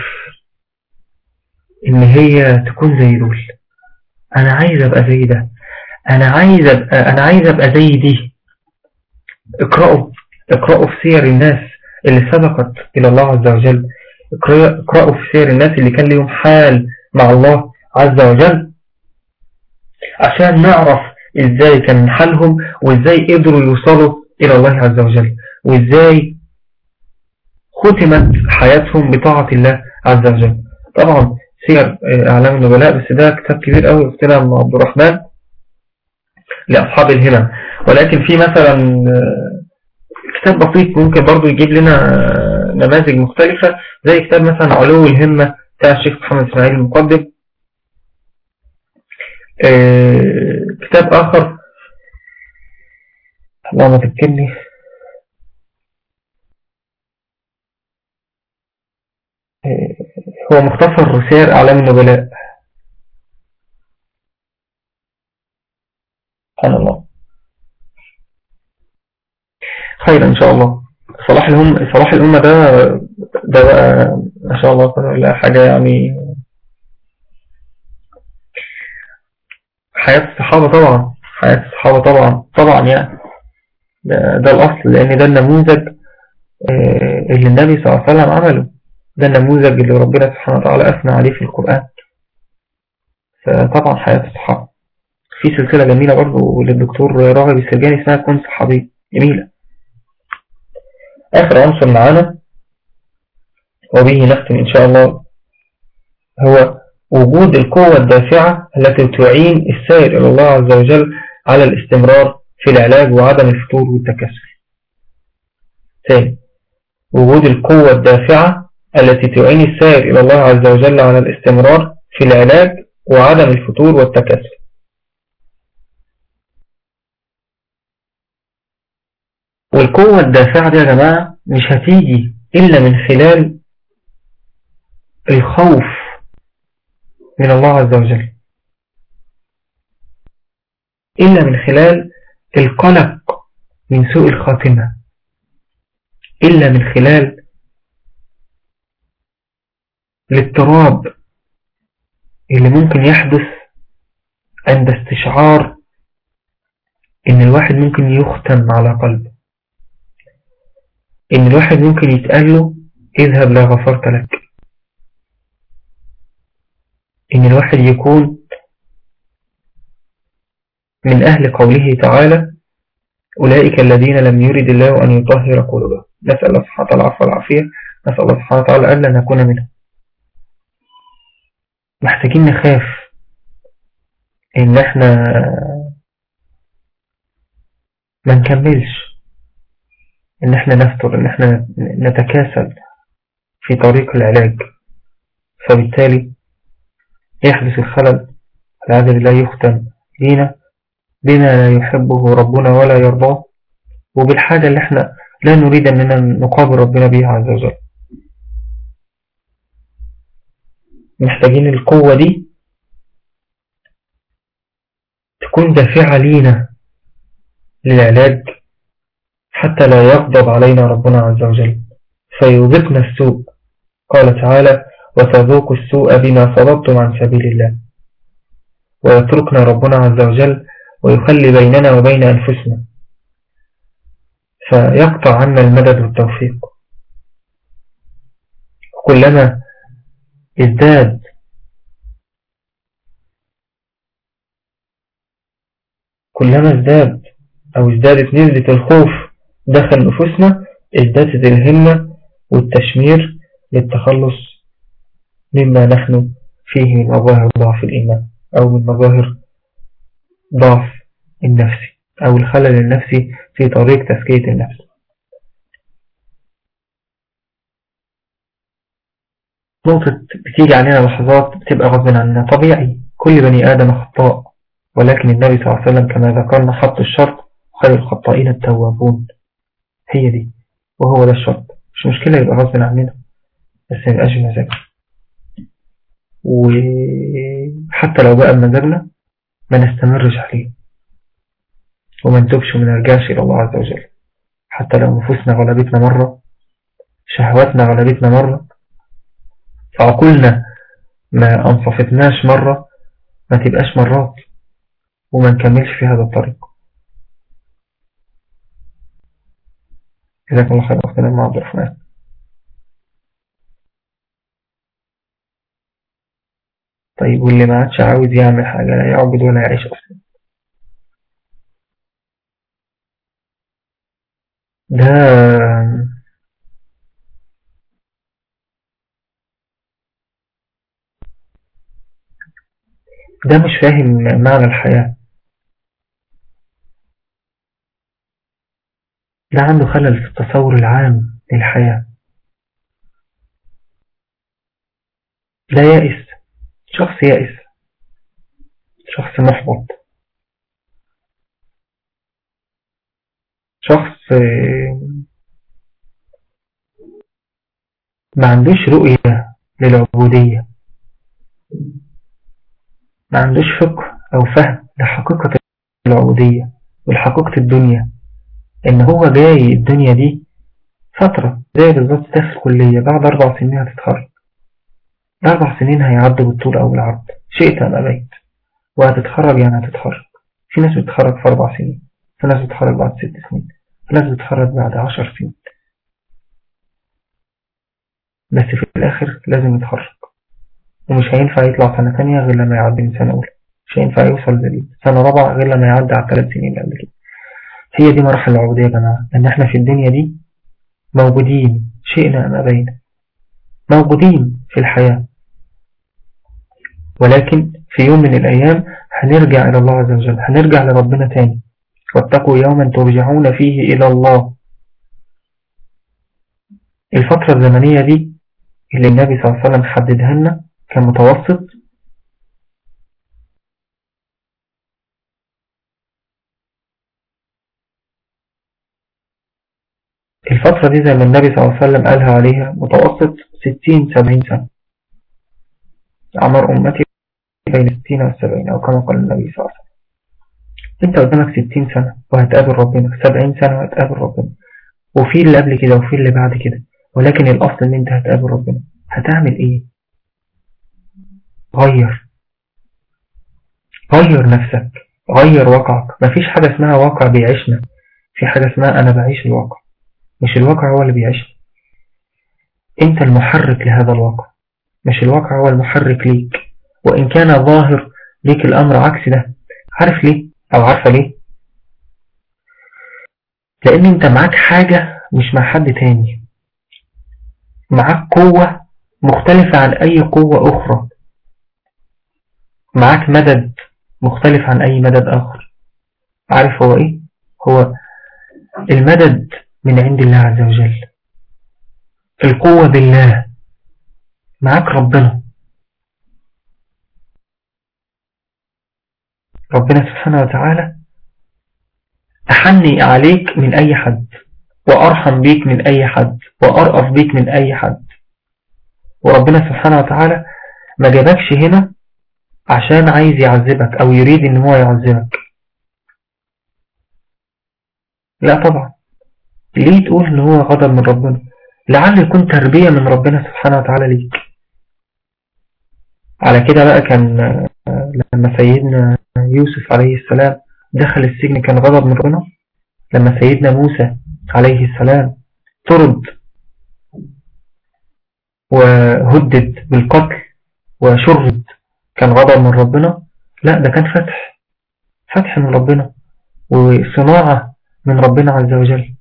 إن هي تكون زي دول أنا عايز أبقى زي ده أنا عايز أبقى, أنا عايز أبقى زي دي اقرأوا اقرأوا في سير الناس اللي سبقت إلى الله عز وجل اقرأوا في سير الناس اللي كان لهم حال مع الله عز وجل عشان نعرف ازاي كان حالهم وازاي قدروا يوصلوا إلى الله عز وجل وازاي ختمت حياتهم بطاعة الله عز وجل طبعا سير أعلام النبلاء بس ده كتاب كبير قوي اختنا من عبد الرحمن لأصحاب الهمم ولكن في مثلا كتاب بسيط ممكن برضو يجيب لنا نماذج مختلفة زي كتاب مثلا علو الهمة بتاع الشيخ محمد اسماعيل المقدم كتاب آخر اللهم تذكرني هو مختصر سير أعلام النبلاء سبحان الله خير إن شاء الله صلاح الأمة صلاح الأمة ده ده بقى ما شاء الله لا حاجة يعني حياة الصحابة طبعا حياة الصحابة طبعا طبعا يعني ده, ده الأصل لأن ده النموذج آه، اللي النبي صلى الله عليه وسلم عمله ده النموذج اللي ربنا سبحانه وتعالى أثنى عليه في القرآن فطبعا حياة الصحابة في سلسلة جميلة برضو للدكتور راغب السرجاني اسمها كن صحابي جميلة آخر عنصر معانا وبه نختم إن شاء الله هو وجود القوة الدافعة التي تعين السائر إلى الله عز وجل على الاستمرار في العلاج وعدم الفتور والتكسل ثاني وجود القوة الدافعة التي تعين السائر إلى الله عز وجل على الاستمرار في العلاج وعدم الفتور والتكسل والقوة الدافعة دي يا جماعة مش هتيجي إلا من خلال الخوف من الله عز وجل إلا من خلال القلق من سوء الخاتمة إلا من خلال الاضطراب اللي ممكن يحدث عند استشعار ان الواحد ممكن يختم على قلبه ان الواحد ممكن يتقال له اذهب لا غفرت لك ان الواحد يكون من اهل قوله تعالى أولئك الذين لم يرد الله أن يطهر قلوبهم نسأل الله سبحانه وتعالى العفو والعافية نسأل الله سبحانه وتعالى ألا نكون منهم محتاجين نخاف ان احنا ما نكملش ان احنا نفتر ان احنا نتكاسل في طريق العلاج فبالتالي يحدث الخلل العادة لا يختم لينا بما لا يحبه ربنا ولا يرضاه وبالحاجة اللي احنا لا نريد أننا نقابل ربنا بها عز وجل محتاجين القوة دي تكون دافعة لينا للعلاج حتى لا يغضب علينا ربنا عز وجل فيذقنا السوء قال تعالى وتذوقوا السوء بما صددتم عن سبيل الله ويتركنا ربنا عز وجل ويخلي بيننا وبين أنفسنا فيقطع عنا المدد والتوفيق كلما ازداد كلما ازداد أو ازدادت نسبة الخوف داخل نفوسنا ازدادت الهمة والتشمير للتخلص مما نحن فيه من مظاهر ضعف الإيمان أو من مظاهر ضعف النفسي أو الخلل النفسي في طريق تزكية النفس نقطة بتيجي علينا لحظات بتبقى غصب عننا طبيعي كل بني آدم خطاء ولكن النبي صلى الله عليه وسلم كما ذكرنا حط الشرط خير الخطائين التوابون هي دي وهو ده الشرط مش مشكلة يبقى غصب عننا بس ما يبقاش بمزاجنا وحتى لو بقى بمزاجنا ما نستمرش عليه وما نتوبش وما نرجعش إلى الله عز وجل حتى لو نفوسنا غلبتنا مرة شهواتنا غلبتنا مرة عقولنا ما أنصفتناش مرة ما تبقاش مرات وما نكملش في هذا الطريق جزاكم الله خير أختنا مع عبد الرحمن طيب واللي ما عادش عاوز يعمل حاجة لا يعبد ولا يعيش أصلا ده ده مش فاهم معنى الحياة ده عنده خلل في التصور العام للحياة ده يائس شخص يائس شخص محبط شخص ما عندوش رؤية للعبودية ما عندوش فقه أو فهم لحقيقة العبودية ولحقيقة الدنيا إن هو جاي الدنيا دي فترة زي بالظبط داخل كلية بعد أربع سنين هتتخرج أربع سنين هيعدوا بالطول أو بالعرض شئت أم أبيت وهتتخرج يعني هتتخرج في ناس بتتخرج في أربع سنين في ناس بتتخرج بعد ست سنين في ناس بتتخرج بعد عشر سنين بس في الآخر لازم يتخرج ومش هينفع يطلع سنة تانية غير لما يعدي من سنة أولى مش هينفع يوصل لسنة رابعة غير لما يعدي على الثلاث سنين اللي قبل كده هي دي مراحل العبودية يا جماعة إن إحنا في الدنيا دي موجودين شئنا أم أبينا موجودين في الحياة ولكن في يوم من الأيام هنرجع إلى الله عز وجل هنرجع لربنا تاني واتقوا يوما ترجعون فيه إلى الله الفترة الزمنية دي اللي النبي صلى الله عليه وسلم حددها لنا كمتوسط الفترة دي زي ما النبي صلى الله عليه وسلم قالها عليها متوسط 60-70 سنة أعمار أمتي بين 60 و 70 أو كما قال النبي صلى الله عليه وسلم أنت قدامك 60 سنة وهتقابل ربنا 70 سنة وهتقابل ربنا وفي اللي قبل كده وفي اللي بعد كده ولكن الأصل إن أنت هتقابل ربنا هتعمل إيه؟ غير غير نفسك غير واقعك مفيش حاجة اسمها واقع بيعيشنا في حاجة اسمها أنا بعيش الواقع مش الواقع هو اللي بيعيشنا أنت المحرك لهذا الواقع مش الواقع هو المحرك ليك وإن كان ظاهر ليك الأمر عكس ده عارف ليه أو عارفة ليه لأن أنت معاك حاجة مش مع حد تاني معاك قوة مختلفة عن أي قوة أخرى معاك مدد مختلف عن أي مدد آخر عارف هو إيه؟ هو المدد من عند الله عز وجل القوة بالله معاك ربنا ربنا سبحانه وتعالى أحني عليك من أي حد وأرحم بيك من أي حد وأرأف بيك من أي حد وربنا سبحانه وتعالى ما جابكش هنا عشان عايز يعذبك أو يريد إن هو يعذبك لا طبعا ليه تقول إن هو غضب من ربنا لعل يكون تربية من ربنا سبحانه وتعالى ليك على كده بقى كان لما سيدنا يوسف عليه السلام دخل السجن كان غضب من ربنا لما سيدنا موسى عليه السلام طرد وهدد بالقتل وشرد كان غضب من ربنا لا ده كان فتح فتح من ربنا وصناعة من ربنا عز وجل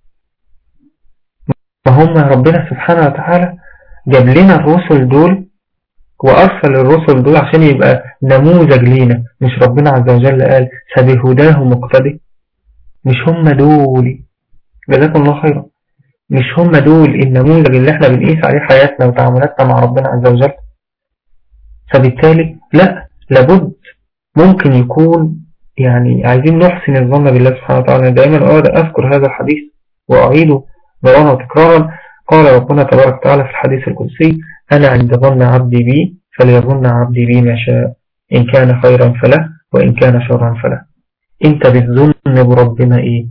فهم ربنا سبحانه وتعالى جاب لنا الرسل دول وأرسل الرسل دول عشان يبقى نموذج لينا مش ربنا عز وجل قال فبهداه مقتدي مش هم دول جزاكم الله خيرا مش هم دول النموذج اللي احنا بنقيس عليه حياتنا وتعاملاتنا مع ربنا عز وجل فبالتالي لا لابد ممكن يكون يعني عايزين نحسن الظن بالله سبحانه وتعالى دائما أقعد أذكر هذا الحديث وأعيده مرارا وتكرارا قال ربنا تبارك وتعالى في الحديث القدسي أنا عند ظن عبدي بي فليظن عبدي بي ما شاء إن كان خيرا فله وإن كان شرا فله أنت بتظن بربنا إيه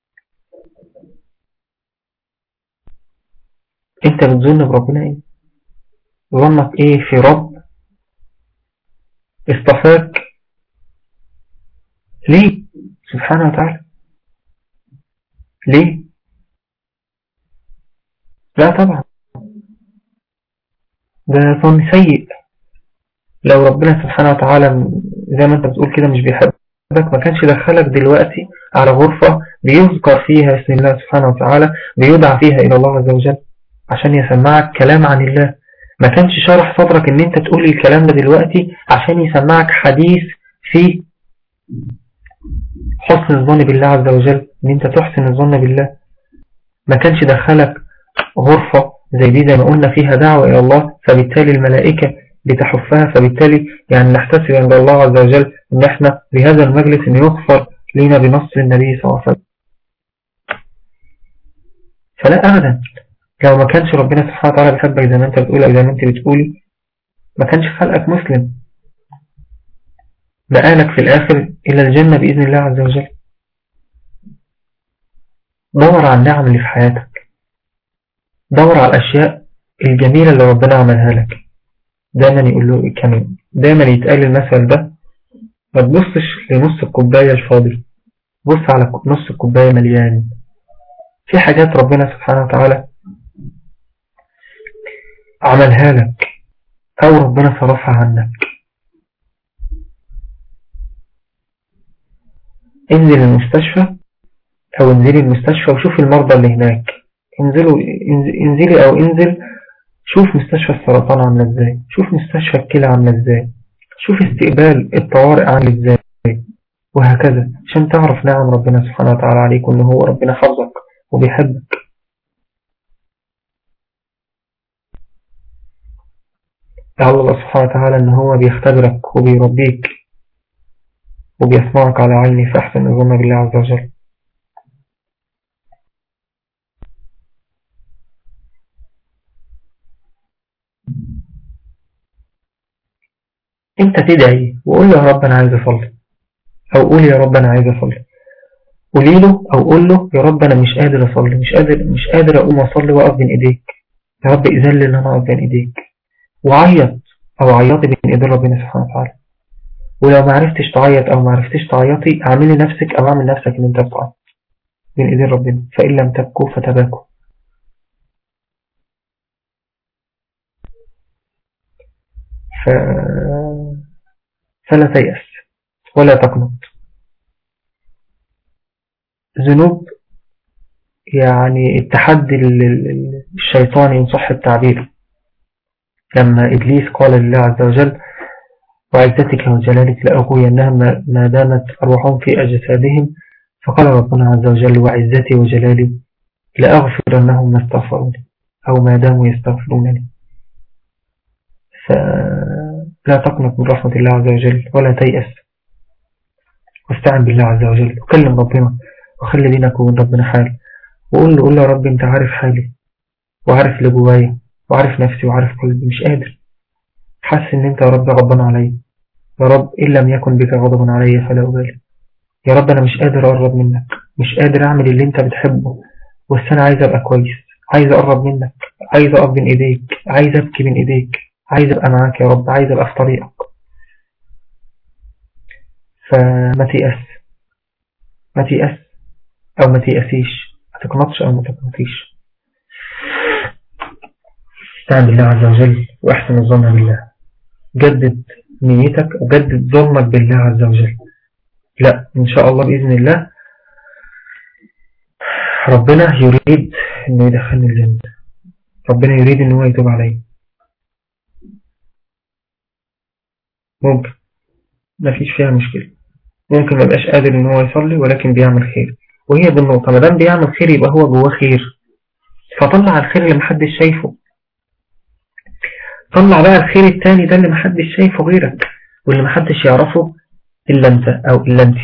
أنت بتظن بربنا إيه ظنك إيه في رب اصطفاك ليه سبحانه وتعالى ليه لا طبعا ده ظن سيء لو ربنا سبحانه وتعالى زي ما انت بتقول كده مش بيحبك ما كانش دخلك دلوقتي على غرفة بيذكر فيها اسم الله سبحانه وتعالى بيدعى فيها إلى الله عز وجل عشان يسمعك كلام عن الله ما كانش شرح صدرك ان انت تقول الكلام ده دلوقتي عشان يسمعك حديث فيه حسن الظن بالله عز وجل ان انت تحسن الظن بالله ما كانش دخلك غرفة زي دي زي ما قلنا فيها دعوة إلى الله فبالتالي الملائكة بتحفها فبالتالي يعني نحتسب عند الله عز وجل ان احنا بهذا المجلس ان يغفر لنا بنص النبي صلى الله عليه وسلم فلا أبدا لو ما كانش ربنا سبحانه وتعالى بيحبك زي ما انت بتقول او زي ما انت بتقولي ما كانش خلقك مسلم بقالك في الآخر إلى الجنة بإذن الله عز وجل دور على النعم اللي في حياتك دور على الأشياء الجميلة اللي ربنا عملها لك دايما يقول له كان دايما يتقال المثل ده ما تبصش لنص الكوباية الفاضي بص على نص الكوباية مليان في حاجات ربنا سبحانه وتعالى عملها لك أو ربنا صرفها عنك انزل المستشفى أو انزلي المستشفى وشوف المرضى اللي هناك انزلوا انزلي أو انزل شوف مستشفى السرطان عاملة ازاي شوف مستشفى الكلى عاملة ازاي شوف استقبال الطوارئ عامل ازاي وهكذا عشان تعرف نعم ربنا سبحانه وتعالى عليك وان هو ربنا حفظك وبيحبك لعل الله سبحانه وتعالى ان هو بيختبرك وبيربيك وبيسمعك على عيني فاحسن الظن بالله عز وجل انت تدعي وقول له يا رب انا عايز اصلي او قول يا رب انا عايز اصلي قولي له او قول له يا رب انا مش قادر اصلي مش قادر مش قادر اقوم اصلي واقف بين ايديك يا رب اذن لي ان انا اقف بين ايديك وعيط او عيطي بين ايدين ربنا سبحانه وتعالى ولو ما عرفتش تعيط او ما عرفتش تعيطي اعملي نفسك او اعمل نفسك ان انت بتعيط بين ايدين ربنا فان لم تبكوا فتباكوا ف... فلا تيأس ولا تقنط ذنوب يعني التحدي الشيطاني إن صح التعبير لما إبليس قال لله عز وجل وعزتك وجلالك لأغوينهم ما دامت أرواحهم في أجسادهم فقال ربنا عز وجل وعزتي وجلالي لأغفرنهم ما استغفروني أو ما داموا يستغفرونني فلا تقنط من رحمة الله عز وجل ولا تيأس واستعن بالله عز وجل وكلم ربنا وخلي بينك وبين ربنا حال وقول له قول له يا رب انت عارف حالي وعارف اللي جوايا وعارف نفسي وعارف قلبي مش قادر حاسس ان انت يا رب غضبان علي يا رب ان لم يكن بك غضب علي فلا أبالي يا رب انا مش قادر اقرب منك مش قادر اعمل اللي انت بتحبه بس انا عايز ابقى كويس عايز اقرب منك عايز اقف بين ايديك عايز ابكي بين ايديك عايز ابقى معاك يا رب عايز ابقى في طريقك فما تيأس ما تيأس او ما تيأسيش ما تقنطش او ما تقنطيش استعن بالله عز وجل واحسن الظن بالله جدد نيتك وجدد ظنك بالله عز وجل لا ان شاء الله بإذن الله ربنا يريد انه يدخلني الجنة ربنا يريد انه يتوب علي ممكن ما فيش فيها مشكلة ممكن ما يبقاش قادر ان هو يصلي ولكن بيعمل خير وهي بالنقطة ما دام بيعمل خير يبقى هو جواه خير فطلع الخير اللي محدش شايفه طلع بقى الخير التاني ده اللي محدش شايفه غيرك واللي محدش يعرفه إلا أنت أو إلا أنت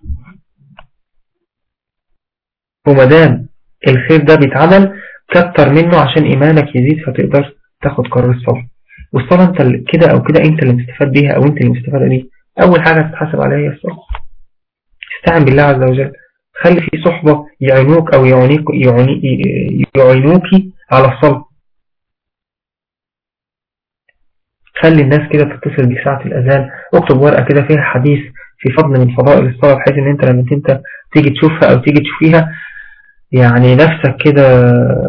ومدام الخير ده بيتعمل كتر منه عشان إيمانك يزيد فتقدر تاخد قرار الصلاة والصلاة أنت كده أو كده أنت اللي مستفاد بيها أو أنت اللي مستفاد بيها أول حاجة تتحاسب عليها هي الصلاة استعن بالله عز وجل خلي في صحبة يعينوك أو يعينيك يعينوك على الصلاة خلي الناس كده تتصل بساعة ساعة الأذان اكتب ورقة كده فيها حديث في فضل من فضائل الصلاة بحيث ان انت لما انت تيجي تشوفها او تيجي تشوفيها يعني نفسك كده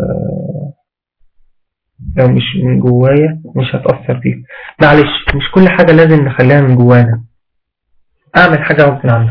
لو مش من جوايا مش هتأثر فيه معلش مش كل حاجة لازم نخليها من جوانا اعمل حاجة غصب عنك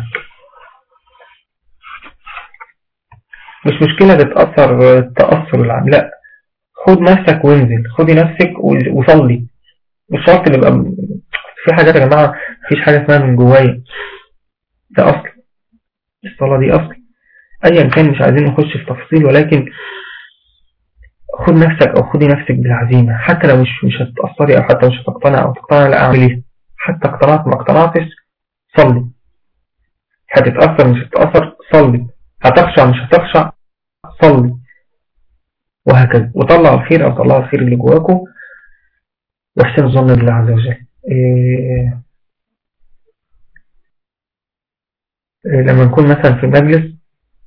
مش مشكلة بتأثر التأثر العام لا خد نفسك وانزل خدي نفسك وصلي مش شرط نبقى في حاجات يا جماعة مفيش حاجة اسمها من جوايا ده أصل الصلاة دي أصل أيا كان مش عايزين نخش في تفصيل ولكن خد نفسك أو خدي نفسك بالعزيمة حتى لو مش مش هتتأثري أو حتى مش هتقتنع أو تقتنع لا أعمل إيه حتى اقتنعت ما اقتنعتش صلي هتتأثر مش هتتأثر صلي هتخشع مش هتخشع صلي وهكذا وطلع الخير أو طلع الخير اللي جواكم واحسن الظن بالله عز وجل إيه إيه لما نكون مثلا في مجلس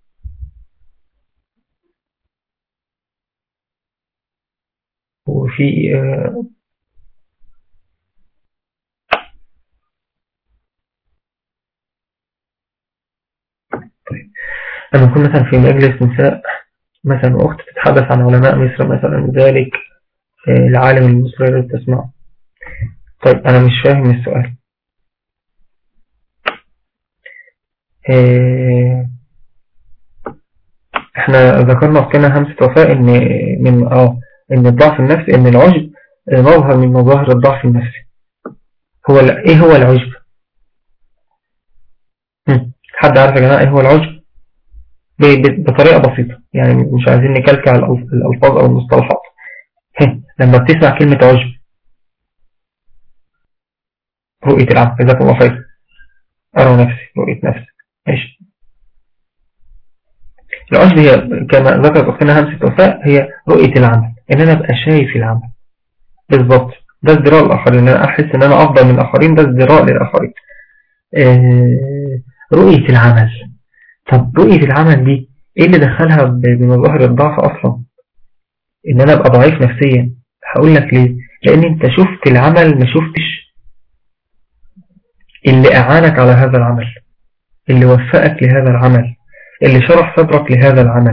وفي إيه لما يكون مثلا في مجلس نساء مثلا أخت تتحدث عن علماء مصر مثلا ذلك آه، العالم المصري اللي تسمعه طيب أنا مش فاهم السؤال آه، احنا ذكرنا في كنا همسة وفاء ان من اه ان الضعف النفسي ان العجب مظهر من مظاهر الضعف النفسي هو ايه هو العجب حد عارف يا جماعة ايه هو العجب بطريقة بسيطة يعني مش عايزين نكلكع الألفاظ أو المصطلحات لما بتسمع كلمة عجب رؤية العمل جزاكم الله خير أرى نفسي رؤية نفسي ماشي العجب هي كما ذكرت أختنا همسة وفاء هي رؤية العمل إن أنا أبقى شايف العمل بالضبط ده ازدراء الآخرين إن أنا أحس إن أنا أفضل من الآخرين ده ازدراء للآخرين آه رؤية العمل طب رؤية العمل دي ايه اللي دخلها بمظاهر الضعف اصلا ان انا ابقى ضعيف نفسيا هقول لك ليه لان انت شفت العمل ما شفتش اللي اعانك على هذا العمل اللي وفقك لهذا العمل اللي شرح صدرك لهذا العمل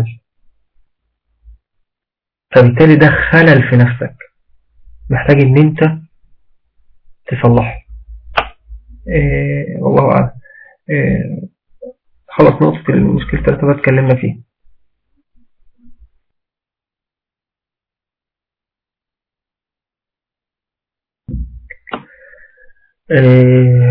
فبالتالي ده خلل في نفسك محتاج ان انت تصلحه إيه والله أعلم إيه خلاص نقطة المشكلة الثلاثة اتكلمنا فيها إيه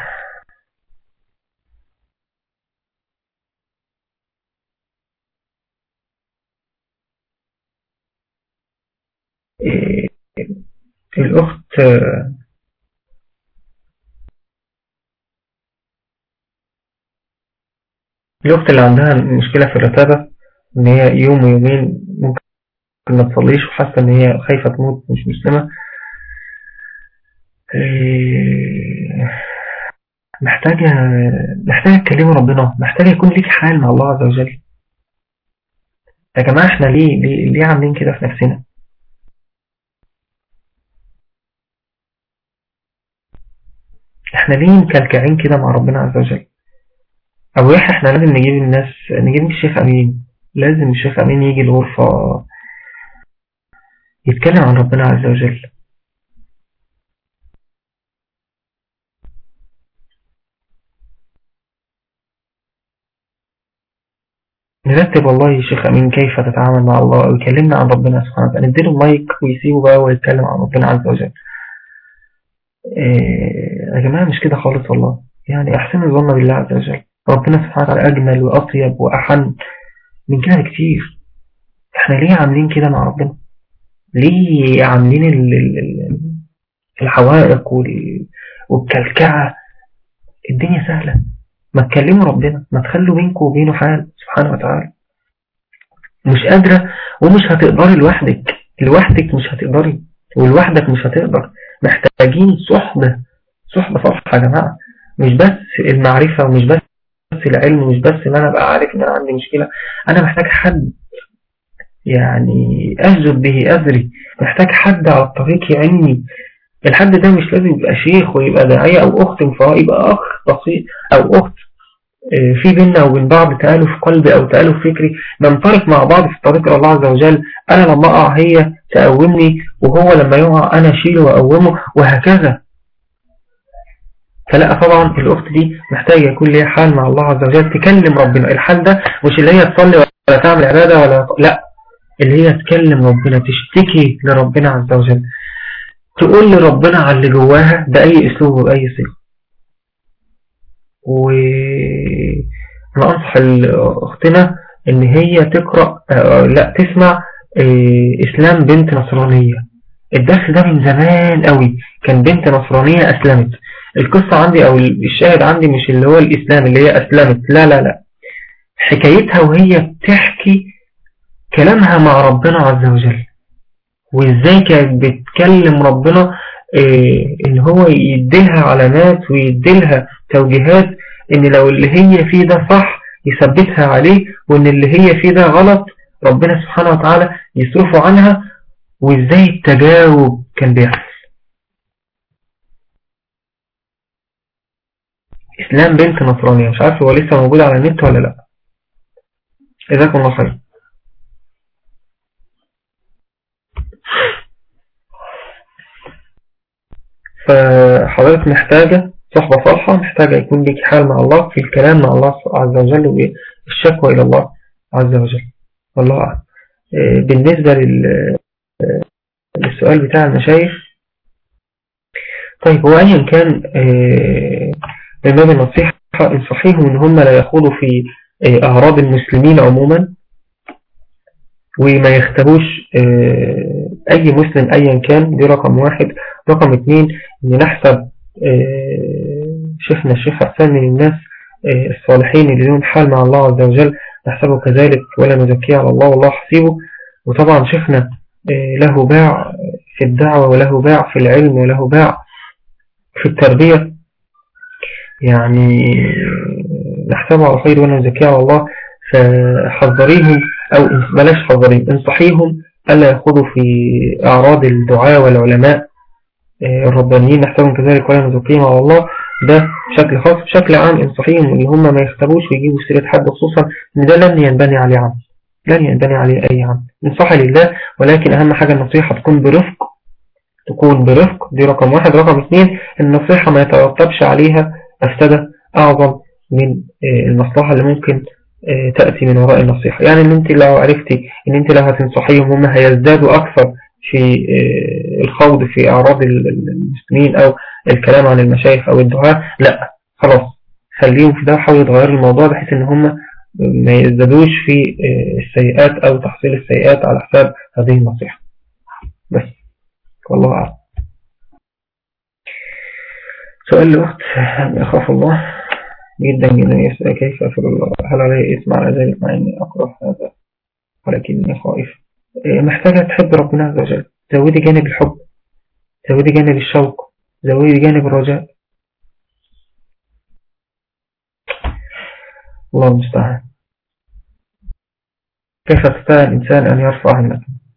إيه الأخت الأخت اللي عندها مشكلة في الرتابة إن هي يوم ويومين ممكن ما تصليش وحاسة إن هي خايفة تموت مش مسلمة إيه، محتاجة محتاجة تكلمي ربنا محتاجة يكون ليك حال مع الله عز وجل يا جماعة احنا ليه ليه, ليه عاملين كده في نفسنا احنا ليه مكلكعين كده مع ربنا عز وجل أبو يحيى احنا لازم نجيب الناس نجيب الشيخ أمين لازم الشيخ أمين يجي الغرفة يتكلم عن ربنا عز وجل نرتب والله يا شيخ أمين كيف تتعامل مع الله ويكلمنا عن ربنا سبحانه وتعالى نديله المايك ويسيبه بقى ويتكلم عن ربنا عز وجل إيه يا جماعة مش كده خالص والله يعني أحسن الظن بالله عز وجل ربنا سبحانه وتعالى أجمل وأطيب وأحن من كده كتير احنا ليه عاملين كده مع ربنا ليه عاملين الحوائق والكلكعة الدنيا سهلة ما تكلموا ربنا ما تخلوا بينكم وبينه حال سبحانه وتعالى مش قادرة ومش هتقدري لوحدك لوحدك مش هتقدري ولوحدك مش هتقدر محتاجين صحبة صحبة صفحة يا جماعة مش بس المعرفة ومش بس العلم مش بس ان انا ابقى عارف ان انا عندي مشكلة انا محتاج حد يعني اسجد به اذري محتاج حد على الطريق يعيني الحد ده مش لازم يبقى شيخ ويبقى داعية او اخت مفراه يبقى اخ بسيط او اخت آه، في بيننا وبين بعض تألف قلبي او تألف فكري ننطلق مع بعض في طريق الله عز وجل انا لما اقع هي تقومني وهو لما يقع انا اشيله واقومه وهكذا فلا طبعا الأخت دي محتاجة يكون ليها حال مع الله عز وجل تكلم ربنا الحال ده مش اللي هي تصلي ولا تعمل عبادة ولا لا اللي هي تكلم ربنا تشتكي لربنا عز وجل تقول لربنا على اللي جواها بأي أسلوب وبأي صيغة وأنا أنصح أختنا إن هي تقرأ آه، لا تسمع آه، إسلام بنت نصرانية الدرس ده من زمان قوي كان بنت نصرانية أسلمت القصة عندي او الشاهد عندي مش اللي هو الاسلام اللي هي اسلمت لا لا لا حكايتها وهي بتحكي كلامها مع ربنا عز وجل وازاي كانت بتكلم ربنا إيه ان هو يديلها علامات ويديلها توجيهات ان لو اللي هي فيه ده صح يثبتها عليه وان اللي هي فيه ده غلط ربنا سبحانه وتعالى يصرفه عنها وازاي التجاوب كان بيحصل إسلام بنت نصرانية مش عارف هو لسه موجود على النت ولا لا جزاكم الله خير فحضرتك محتاجة صحبة صالحة محتاجة يكون لك حال مع الله في الكلام مع الله عز وجل والشكوى إلى الله عز وجل والله أعلم آه، بالنسبة آه، للسؤال بتاع المشايخ طيب هو أيا كان آه، من باب النصيحة انصحيهم ان هم لا يخوضوا في أعراض المسلمين عموما وما يختبوش أي مسلم أيا كان دي رقم واحد رقم اثنين ان نحسب شيخنا الشيخ حسان من الناس الصالحين اللي لهم حال مع الله عز وجل نحسبه كذلك ولا نزكيه على الله والله حسيبه وطبعا شيخنا آه، له باع في الدعوة وله باع في العلم وله باع في التربية يعني نحسبه على خير ولا نزكيه على الله فحذريهم أو بلاش حذريهم انصحيهم ألا يخوضوا في أعراض الدعاء والعلماء آه، الربانيين نحسبهم كذلك ولا نزكيهم على الله ده بشكل خاص بشكل عام انصحيهم ان هم ما يختبوش ويجيبوا سيرة حد خصوصا ان ده لن ينبني عليه عمل لن ينبني عليه اي عمل انصح لله ولكن اهم حاجة النصيحة تكون برفق تكون برفق دي رقم واحد رقم اثنين النصيحة ما يترتبش عليها افسدة اعظم من آه، المصلحة اللي ممكن آه، تأتي من وراء النصيحة يعني ان انت لو عرفتي ان انت لو هتنصحيهم هم هيزدادوا اكثر في آه، الخوض في اعراض المسلمين او الكلام عن المشايخ او الدعاء لا خلاص خليهم في ده وحاولوا يتغيروا الموضوع بحيث ان هم ما يزدادوش في آه، السيئات او تحصيل السيئات على حساب هذه النصيحة بس والله أعلم سؤال لأخت أخاف الله جدا جدا يسأل كيف أفر الله هل علي اسم على ذلك مع أني أكره هذا ولكني خائف آه، محتاجة تحب ربنا عز وجل زودي جانب الحب زودي جانب الشوق زودي جانب الرجاء الله المستعان كيف يستطيع الإنسان أن يرفع همته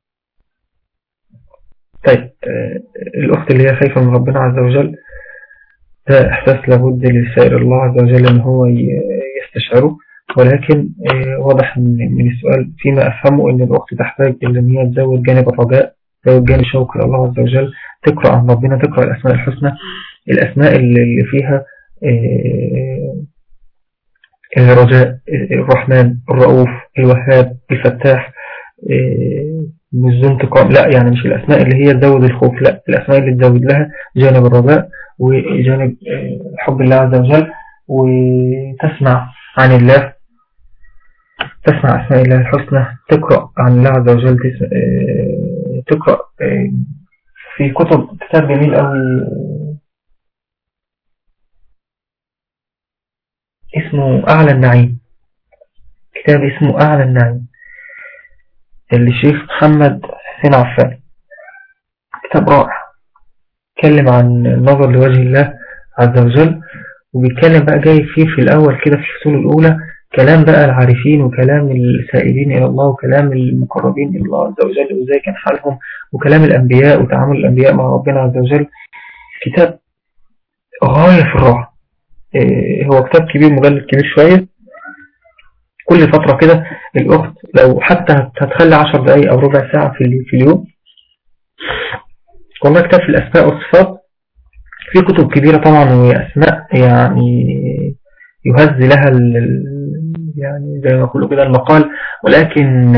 طيب آه، الأخت اللي هي خايفة من ربنا عز وجل ده إحساس لابد لسائر الله عز وجل أن هو يستشعره ولكن آه، واضح من السؤال فيما أفهمه أن الأخت تحتاج إلى أن هي تزود جانب الرجاء تزود جانب شوق الله عز وجل تقرأ عن ربنا تقرأ الأسماء الحسنى الأسماء اللي فيها آه، الرجاء الرحمن الرؤوف الوهاب الفتاح آه، مش ذو انتقام لا يعني مش الأسماء اللي هي تزود الخوف لا الأسماء اللي تزود لها جانب الرجاء وجانب آه، حب الله عز وجل وتسمع عن الله تسمع أسماء الله الحسنى تقرأ عن الله عز وجل تقرأ في كتب كتاب جميل قوي اسمه أعلى النعيم كتاب اسمه أعلى النعيم للشيخ محمد حسين عفان كتاب رائع اتكلم عن النظر لوجه الله عز وجل وبيتكلم بقى جاي فيه في الأول كده في الفصول الأولى كلام بقى العارفين وكلام السائلين إلى الله وكلام المقربين إلى الله عز وجل وإزاي كان حالهم وكلام الأنبياء وتعامل الأنبياء مع ربنا عز وجل كتاب غاية في الروعة إيه، هو كتاب كبير مجلد كبير شوية كل فترة كده الأخت لو حتى هتخلي عشر دقايق أو ربع ساعة في اليوم والله كتاب في الأسماء والصفات في كتب كبيرة طبعا وأسماء يعني يهز لها يعني زي ما يقولوا كده المقال ولكن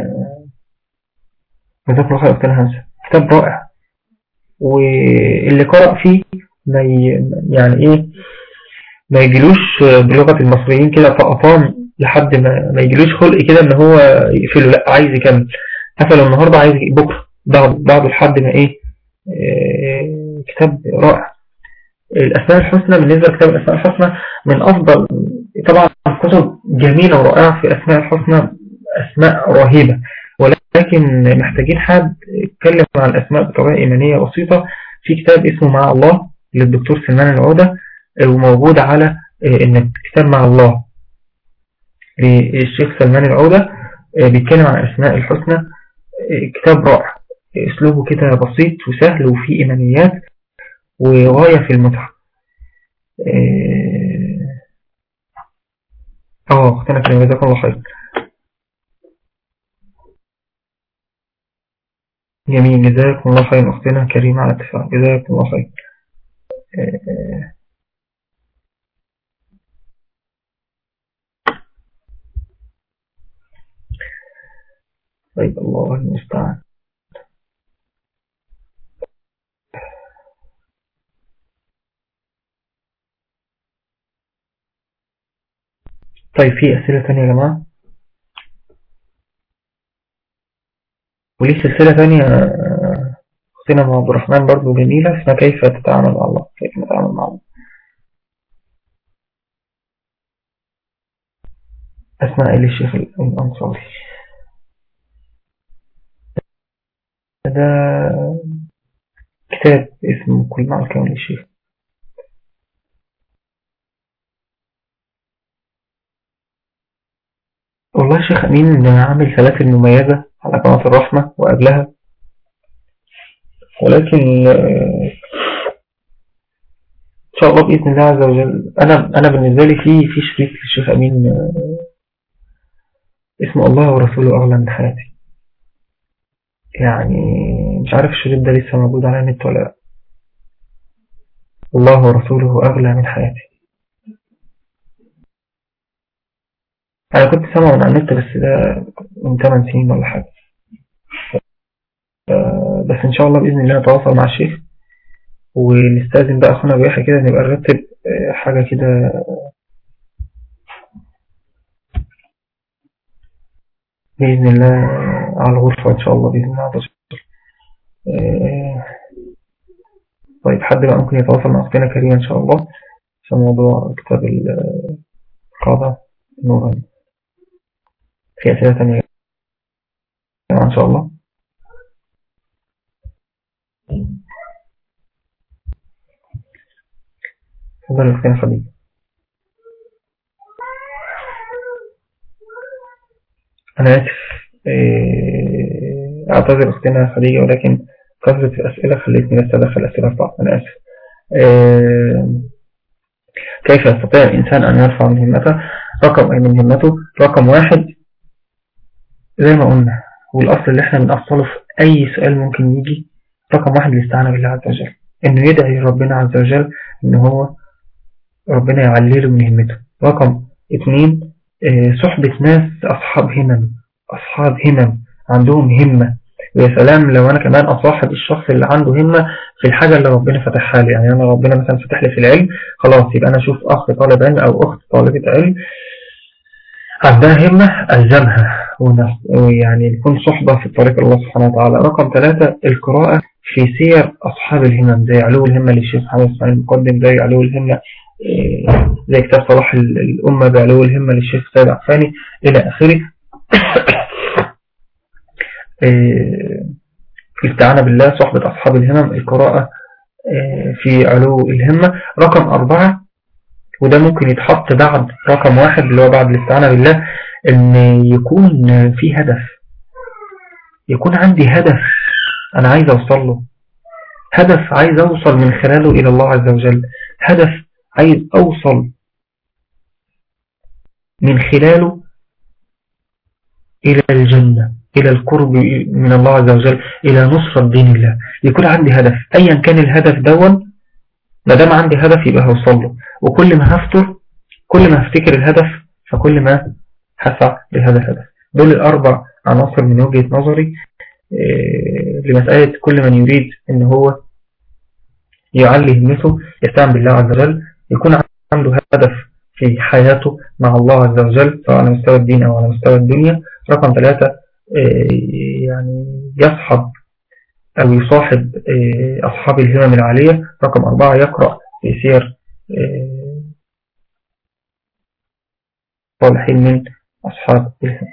جزاك الله خير أختنا همسة كتاب رائع واللي قرأ فيه ما يعني ايه ما يجيلوش بلغة المصريين كده فقطان لحد ما ما يجيلوش خلق كده ان هو يقفله لا عايز يكمل قفله النهاردة عايز بكرة بعد بعد لحد ما ايه آه، كتاب رائع الأسماء الحسنى بالنسبة لكتاب الأسماء الحسنى من أفضل طبعا كتب جميلة ورائعة في أسماء الحسنى أسماء رهيبة ولكن محتاجين حد يتكلم عن الأسماء بطريقة إيمانية بسيطة في كتاب اسمه مع الله للدكتور سلمان العودة وموجود على آه، إن كتاب مع الله للشيخ سلمان العودة آه، بيتكلم عن أسماء الحسنى آه، كتاب رائع اسلوبه كده بسيط وسهل وفيه إيمانيات وغاية في المتعة اه اختنا كريم جزاكم الله خير جميل جزاكم الله خير أختنا كريمة على التفاعل جزاكم الله خير آه، طيب الله المستعان طيب في أسئلة تانية يا جماعة وليه سلسلة تانية آه، أختنا مع عبد الرحمن برضو جميلة اسمها كيف تتعامل مع الله كيف نتعامل مع الله أسماء آل الشيخ الأنصاري ده كتاب اسمه كل مع الكون للشيخ والله شيخ أمين عامل سلاسل مميزة على قناة الرحمة وقبلها ولكن آه، إن شاء الله بإذن الله عز وجل أنا أنا بالنسبة لي في في شريك للشيخ أمين آه، اسمه الله ورسوله أغلى من حياتي يعني مش عارف الشريط ده لسه موجود على النت ولا لا الله ورسوله أغلى من حياتي أنا كنت سامعه من على النت بس ده من 8 سنين ولا حاجة آه، بس إن شاء الله بإذن الله نتواصل مع الشيخ ونستأذن بقى أخونا بيحيى كده نبقى نرتب آه، حاجة كده بإذن الله على الغرفة إن شاء الله بإذن الله عز وجل آه، طيب حد بقى ممكن يتواصل مع أختنا كريمة إن شاء الله في موضوع كتاب القاعدة نورا في أسئلة تانية إن شاء الله تفضل أختنا خديجة أنا آسف إيه، أعتذر أختنا خديجة ولكن كثرة الأسئلة خلتني بس أدخل أسئلة في بعض أنا آسف إيه، كيف يستطيع الإنسان أن يرفع من همته رقم أي من همته رقم واحد زي ما قلنا والأصل اللي احنا بنأصله في أي سؤال ممكن يجي رقم واحد الاستعانة بالله عز وجل إنه يدعي ربنا عز وجل إن هو ربنا يعلله من همته رقم اثنين آه، صحبة ناس أصحاب همم أصحاب همم عندهم همة ويا سلام لو أنا كمان أصاحب الشخص اللي عنده همة في الحاجة اللي ربنا فتحها لي يعني أنا ربنا مثلا فتح لي في العلم خلاص يبقى أنا أشوف أخ طالب علم أو أخت طالبة علم عندها همة ألزمها ويعني يكون صحبة في طريق الله سبحانه وتعالى رقم ثلاثة القراءة في سير أصحاب الهمم زي علو الهمة للشيخ محمد اسماعيل المقدم زي علو الهمة آه، زي كتاب صلاح الأمة بعلو الهمة للشيخ سيد عفاني إلى آخره آه، الاستعانة بالله صحبة أصحاب الهمم القراءة آه، في علو الهمة رقم أربعة وده ممكن يتحط بعد رقم واحد اللي هو بعد الاستعانة بالله ان يكون في هدف يكون عندي هدف انا عايز اوصل له هدف عايز اوصل من خلاله الى الله عز وجل هدف عايز اوصل من خلاله الى الجنة الى القرب من الله عز وجل الى نصرة دين الله يكون عندي هدف ايا كان الهدف دون ما دام عندي هدف يبقى هوصل له وكل ما هفتر كل ما هفتكر الهدف فكل ما هسعى لهذا الهدف دول الأربع عناصر من وجهة نظري آه، لمسألة كل من يريد ان هو يعلي همته يستعن بالله عز وجل يكون عنده هدف في حياته مع الله عز وجل سواء على مستوى الدين أو على مستوى الدنيا رقم ثلاثة آه، يعني يصحب أو يصاحب آه، أصحاب الهمم العالية رقم أربعة يقرأ في سير صالحين من أصحاب الهم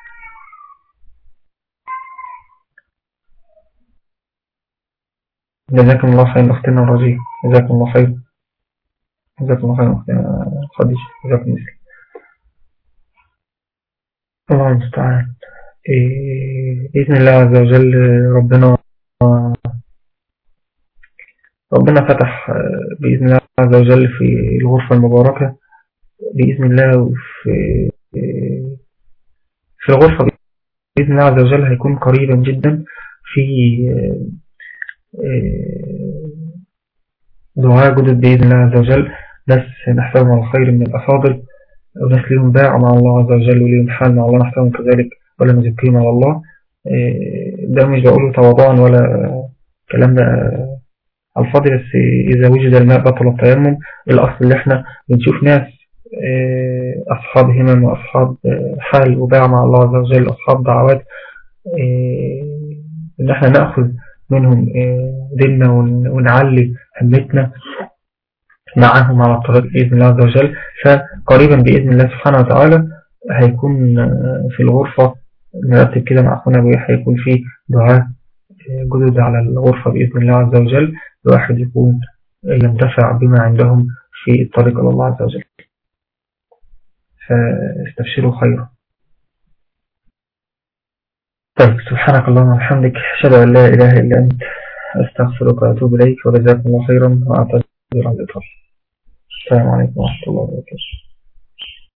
جزاكم الله خير أختنا الرجيم جزاكم الله خير جزاكم الله خير أختنا خديجة جزاكم الله الله المستعان إيه، بإذن الله عز وجل ربنا ربنا فتح بإذن الله عز وجل في الغرفة المباركة بإذن الله وفي في الغرفة بإذن الله عز وجل هيكون قريبا جدا في دعاء جدد بإذن الله عز وجل ناس نحسبهم على خير من الأفاضل وناس لهم باع مع الله عز وجل وليهم حال مع الله نحسبهم كذلك ولا نزكيهم على الله ده مش بقوله تواضعا ولا كلام ده الفاضل بس إذا وجد الماء بطل التيمم الأصل اللي احنا بنشوف ناس أصحاب همم وأصحاب حال وباع مع الله عز وجل أصحاب دعوات إن احنا نأخذ منهم ديننا ونعلي همتنا معهم على الطريق بإذن الله عز وجل فقريبا بإذن الله سبحانه وتعالى هيكون في الغرفة نرتب كده مع أخونا أبو يحيى هيكون في دعاء جدد على الغرفة بإذن الله عز وجل الواحد يكون ينتفع بما عندهم في الطريق إلى الله عز وجل فاستبشروا خيرا طيب سبحانك اللهم وبحمدك أشهد أن لا إله إلا أنت أستغفرك وأتوب إليك وجزاكم الله خيرا وأعتذر عن الإطلاق السلام عليكم ورحمة الله وبركاته